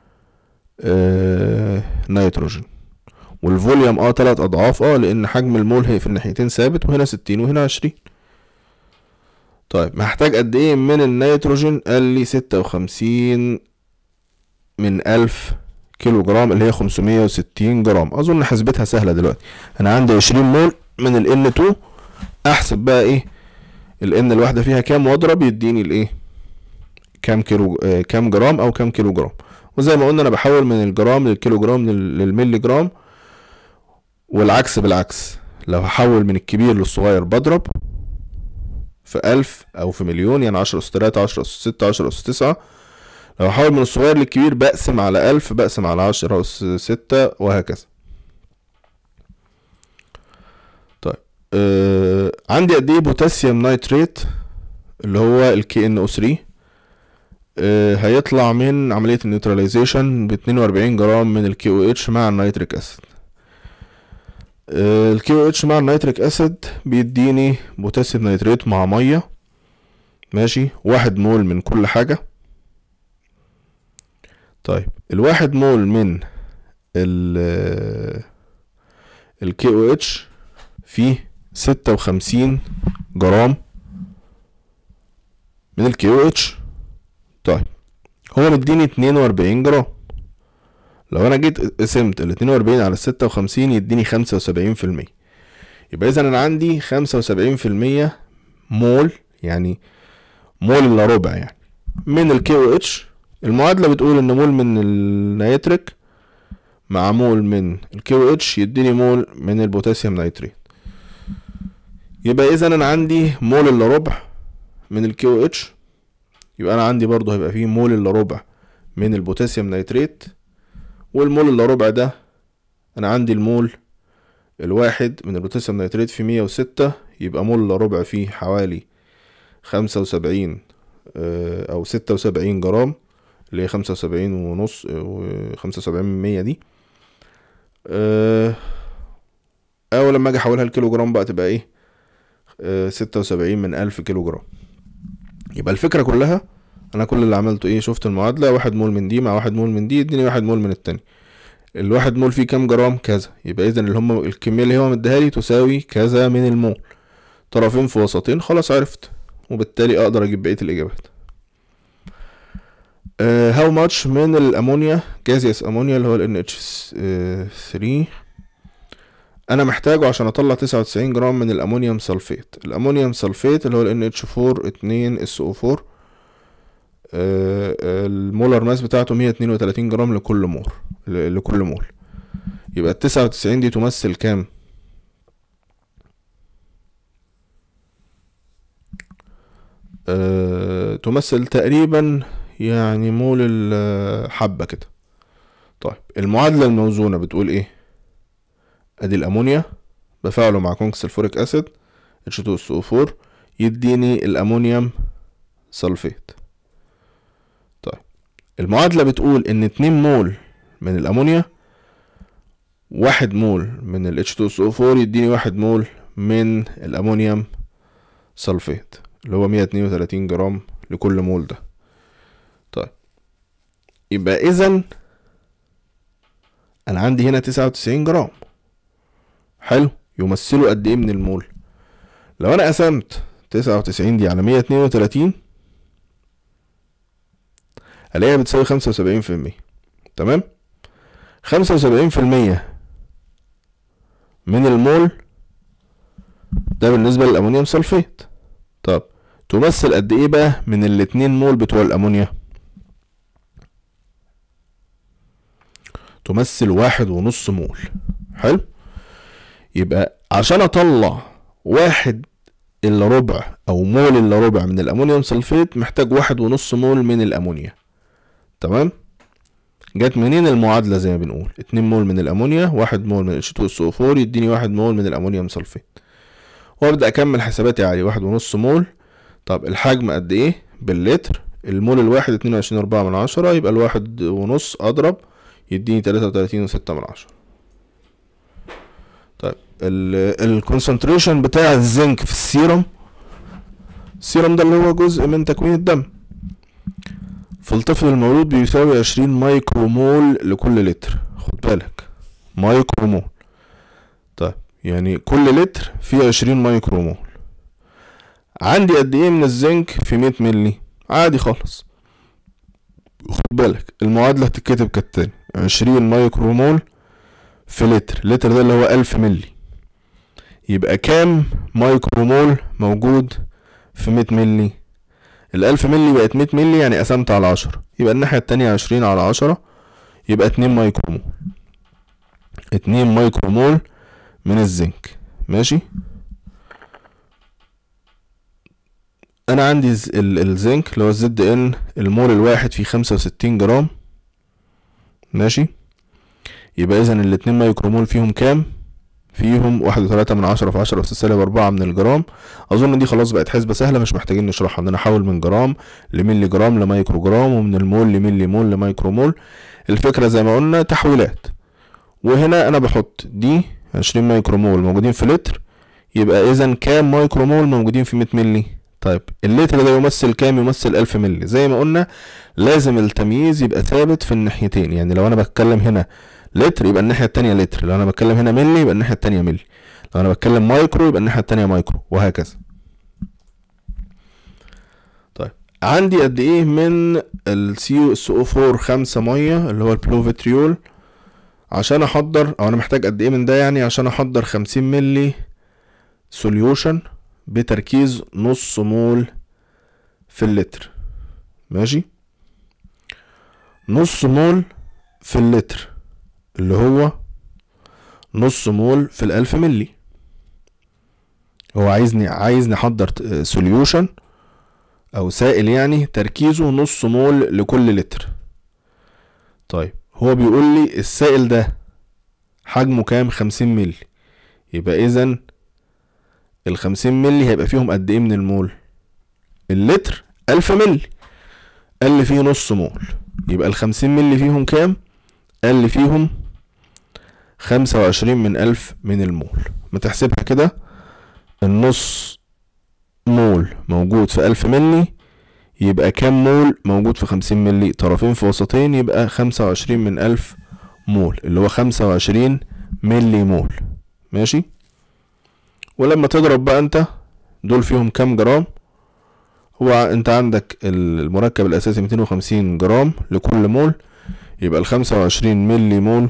آه نيتروجين والفوليوم اه تلات اضعاف اه لان حجم المول هي في الناحيتين ثابت وهنا ستين وهنا عشرين طيب محتاج قد ايه من النيتروجين قال لي ستة وخمسين من ألف كيلو جرام اللي هي خمسمية وستين جرام اظن حسبتها سهلة دلوقتي انا عندي عشرين مول من ال N2 احسب بقى ايه ال N الواحدة فيها كام واضرب يديني الايه كام كيلو آه كام جرام او كام كيلو جرام وزي ما قلنا انا بحول من الجرام للكيلو جرام لل- للملي جرام والعكس بالعكس لو هحول من الكبير للصغير بضرب في ألف أو في مليون يعني عشرة أس تلاتة عشرة أس ستة عشرة أس تسعة لو هحول من الصغير للكبير بقسم على ألف بقسم على عشرة أس ستة وهكذا طيب آه عندي قد ايه بوتاسيوم نايتريت اللي هو ال KNO3 آه هيطلع من عملية النيوتراليزيشن ب 42 جرام من ال KOH مع النيتريك أسيد الكيو اتش مع النيتريك اسيد بيديني بوتاسيوم نيتريت مع ميه ماشي واحد مول من كل حاجة طيب الواحد مول من ال الكي او اتش فيه ستة وخمسين جرام من الكي او اتش طيب هو مديني اتنين واربعين جرام لو انا جيت قسمت ال 42 على ال 56 يديني 75% يبقى اذا انا عندي 75% مول يعني مول الا ربع يعني من الكي او اتش المعادله بتقول ان مول من النيتريك مع مول من الكي او اتش يديني مول من البوتاسيوم نيتريت يبقى اذا انا عندي مول الا ربع من الكي او اتش يبقى انا عندي برضه هيبقى فيه مول الا ربع من البوتاسيوم نيتريت والمول الا ربع ده انا عندي المول الواحد من البوتاسيوم نيتريت في مية وستة يبقى مول الا ربع فيه حوالي خمسة وسبعين او ستة وسبعين جرام اللي هي خمسة وسبعين ونص وخمسة وسبعين من مية دي او لما اجي احولها لكيلو جرام بقى تبقى ايه ستة وسبعين من الف كيلو جرام يبقى الفكرة كلها انا كل اللي عملته ايه شفت المعادلة واحد مول من دي مع واحد مول من دي يديني واحد مول من التاني الواحد مول فيه كام جرام كذا يبقى اذا اللي هم الكمية اللي هو مديها لي تساوي كذا من المول طرفين في وسطين خلاص عرفت وبالتالي اقدر اجيب بقية الاجابات هاو uh, ماتش من الامونيا جازيوس امونيا اللي هو ال NH3 انا محتاجه عشان اطلع 99 جرام من الامونيوم سلفيت الامونيوم سلفيت اللي هو ال NH4 2 SO4 uh, المولر ماس بتاعته 132 جرام لكل مول لكل مول يبقى ال 99 دي تمثل كام أه تمثل تقريبا يعني مول الحبة كده طيب المعادلة الموزونة بتقول ايه ادي الامونيا بفعله مع كونكس الفوريك اسيد H2SO4 يديني الامونيوم سلفيت طيب المعادلة بتقول ان اتنين مول من الامونيا واحد مول من ال H2SO4 يديني واحد مول من الامونيوم سلفيت اللي هو 132 جرام لكل مول ده طيب يبقى اذا انا عندي هنا 99 جرام حلو يمثلوا قد ايه من المول لو انا قسمت 99 دي على 132 هلاقيها بتساوي 75% تمام 75% من المول ده بالنسبة للأمونيوم سلفيت طب تمثل قد ايه بقى من الاتنين مول بتوع الأمونيا تمثل واحد ونص مول حلو يبقى عشان اطلع واحد الا ربع او مول الا ربع من الامونيوم سلفيت محتاج واحد ونص مول من الامونيا تمام جت منين المعادلة زي ما بنقول اتنين مول من الامونيا واحد مول من H2SO4 يديني واحد مول من الامونيوم سلفيت وابدأ اكمل حساباتي عادي واحد ونص مول طب الحجم قد ايه باللتر المول الواحد اتنين وعشرين اربعة من عشرة يبقى الواحد ونص اضرب يديني تلاتة وتلاتين وستة من عشرة طيب الكونسنتريشن بتاع الزنك في السيرم السيرم ده اللي هو جزء من تكوين الدم في الطفل المولود بيساوي عشرين مايكرو مول لكل لتر خد بالك مايكرو مول طيب يعني كل لتر فيه عشرين مايكرو مول عندي قد ايه من الزنك في مية ملي عادي خالص خد بالك المعادلة هتتكتب كالتاني عشرين مايكرو مول في لتر لتر ده اللي هو ألف ملي يبقى كام مايكرو مول موجود في مية ملي الألف ملي بقت مية ملي يعني قسمت على عشرة يبقى الناحية التانية عشرين على عشرة يبقى اتنين مايكرو مول اتنين مايكرو مول من الزنك ماشي انا عندي الزنك اللي هو الزد ان المول الواحد فيه خمسة وستين جرام ماشي يبقى اذا الاتنين مايكرومول فيهم كام فيهم واحد وتلاتة من عشرة في عشرة أس سالب أربعة من الجرام أظن دي خلاص بقت حسبة سهلة مش محتاجين نشرحها إن أنا أحول من جرام لملي جرام لمايكرو جرام ومن المول لملي مول لمايكرو مول الفكرة زي ما قلنا تحويلات وهنا أنا بحط دي عشرين مايكرو مول موجودين في لتر يبقى اذا كام مايكرو مول موجودين في 100 ملي طيب اللتر ده يمثل كام يمثل 1000 ملي زي ما قلنا لازم التمييز يبقى ثابت في الناحيتين يعني لو انا بتكلم هنا لتر يبقى الناحيه التانية لتر لو انا بتكلم هنا ملي يبقى الناحيه التانية ملي لو انا بتكلم مايكرو يبقى الناحيه التانية مايكرو وهكذا طيب عندي قد ايه من السي اس او 4 5 ميه اللي هو البلوفيتريول عشان احضر او انا محتاج قد ايه من ده يعني عشان احضر 50 ملي سوليوشن بتركيز نص مول في اللتر ماشي نص مول في اللتر اللي هو نص مول في الألف ملي هو عايزني عايز نحضر سوليوشن او سائل يعني تركيزه نص مول لكل لتر طيب هو بيقول لي السائل ده حجمه كام خمسين ملي يبقى اذا الخمسين ملي هيبقى فيهم قد ايه من المول اللتر ألف ملي قال لي فيه نص مول يبقى الخمسين ملي فيهم كام قال لي فيهم خمسة وعشرين من ألف من المول ما تحسبها كده النص مول موجود في ألف ملي يبقى كام مول موجود في خمسين ملي طرفين في وسطين يبقى خمسة وعشرين من ألف مول اللي هو خمسة وعشرين ملي مول ماشي ولما تضرب بقى انت دول فيهم كام جرام هو انت عندك المركب الاساسي 250 جرام لكل مول يبقى الخمسة وعشرين ملي مول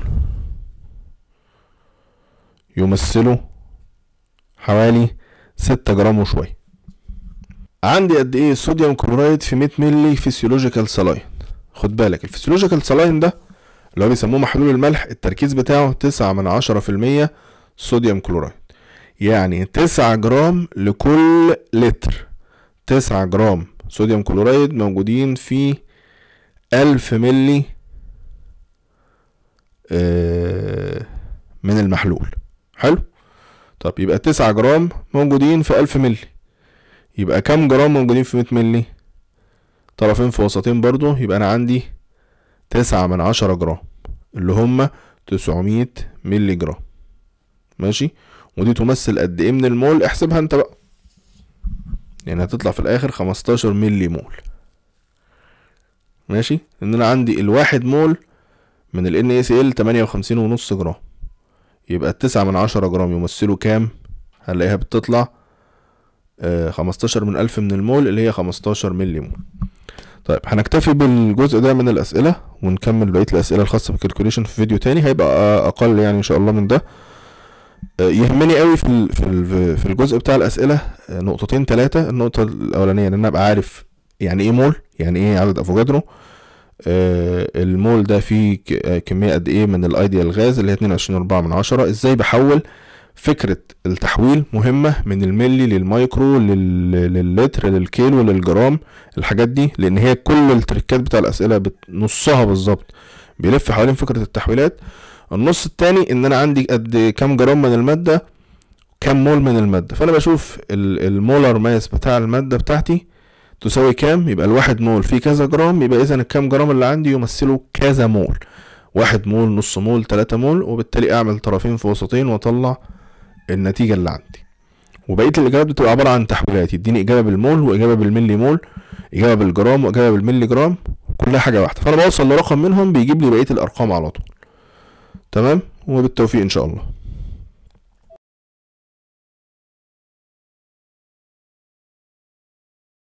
يمثلوا حوالي ستة جرام وشوية عندي قد ايه صوديوم كلورايد في 100 ملي فيسيولوجيكال سلاين خد بالك الفسيولوجيكال سلاين ده اللي هو بيسموه محلول الملح التركيز بتاعه تسعة من عشرة في المية صوديوم كلورايد يعني تسعة جرام لكل لتر تسعة جرام صوديوم كلورايد موجودين في ألف ملي من المحلول حلو طب يبقى تسعة جرام موجودين في ألف ملي يبقى كام جرام موجودين في مية ملي طرفين في وسطين برضو يبقى أنا عندي تسعة من عشرة جرام اللي هما تسعمية ملي جرام ماشي ودي تمثل قد ايه من المول احسبها انت بقى يعني هتطلع في الاخر خمستاشر ملي مول ماشي ان انا عندي الواحد مول من ال NaCl تمانية وخمسين ونص جرام يبقى التسعة من عشرة جرام يمثلوا كام هنلاقيها بتطلع آه خمستاشر من ألف من المول اللي هي خمستاشر ملي مول طيب هنكتفي بالجزء ده من الأسئلة ونكمل بقية الأسئلة الخاصة بالكالكوليشن في فيديو تاني هيبقى أقل يعني إن شاء الله من ده يهمني قوي في في في الجزء بتاع الاسئله نقطتين ثلاثه النقطه الاولانيه ان انا ابقى عارف يعني ايه مول يعني ايه عدد افوجادرو المول ده فيه كميه قد ايه من الايديال غاز اللي هي 22.4 من عشرة ازاي بحول فكرة التحويل مهمة من الملي للمايكرو لللتر للكيلو للجرام الحاجات دي لان هي كل التركات بتاع الاسئلة نصها بالظبط بيلف حوالين فكرة التحويلات النص التاني ان انا عندي قد كام جرام من المادة كام مول من المادة فانا بشوف المولر ماس بتاع المادة بتاعتي تساوي كام يبقى الواحد مول فيه كذا جرام يبقى اذا الكام جرام اللي عندي يمثلوا كذا مول واحد مول نص مول تلاتة مول وبالتالي اعمل طرفين في وسطين واطلع النتيجة اللي عندي وبقية الإجابات بتبقى عبارة عن تحويلات يديني إجابة بالمول وإجابة بالملي مول إجابة بالجرام وإجابة بالملي جرام كلها حاجة واحدة فأنا بوصل لرقم منهم بيجيب لي بقية الأرقام على طول تمام وبالتوفيق ان شاء الله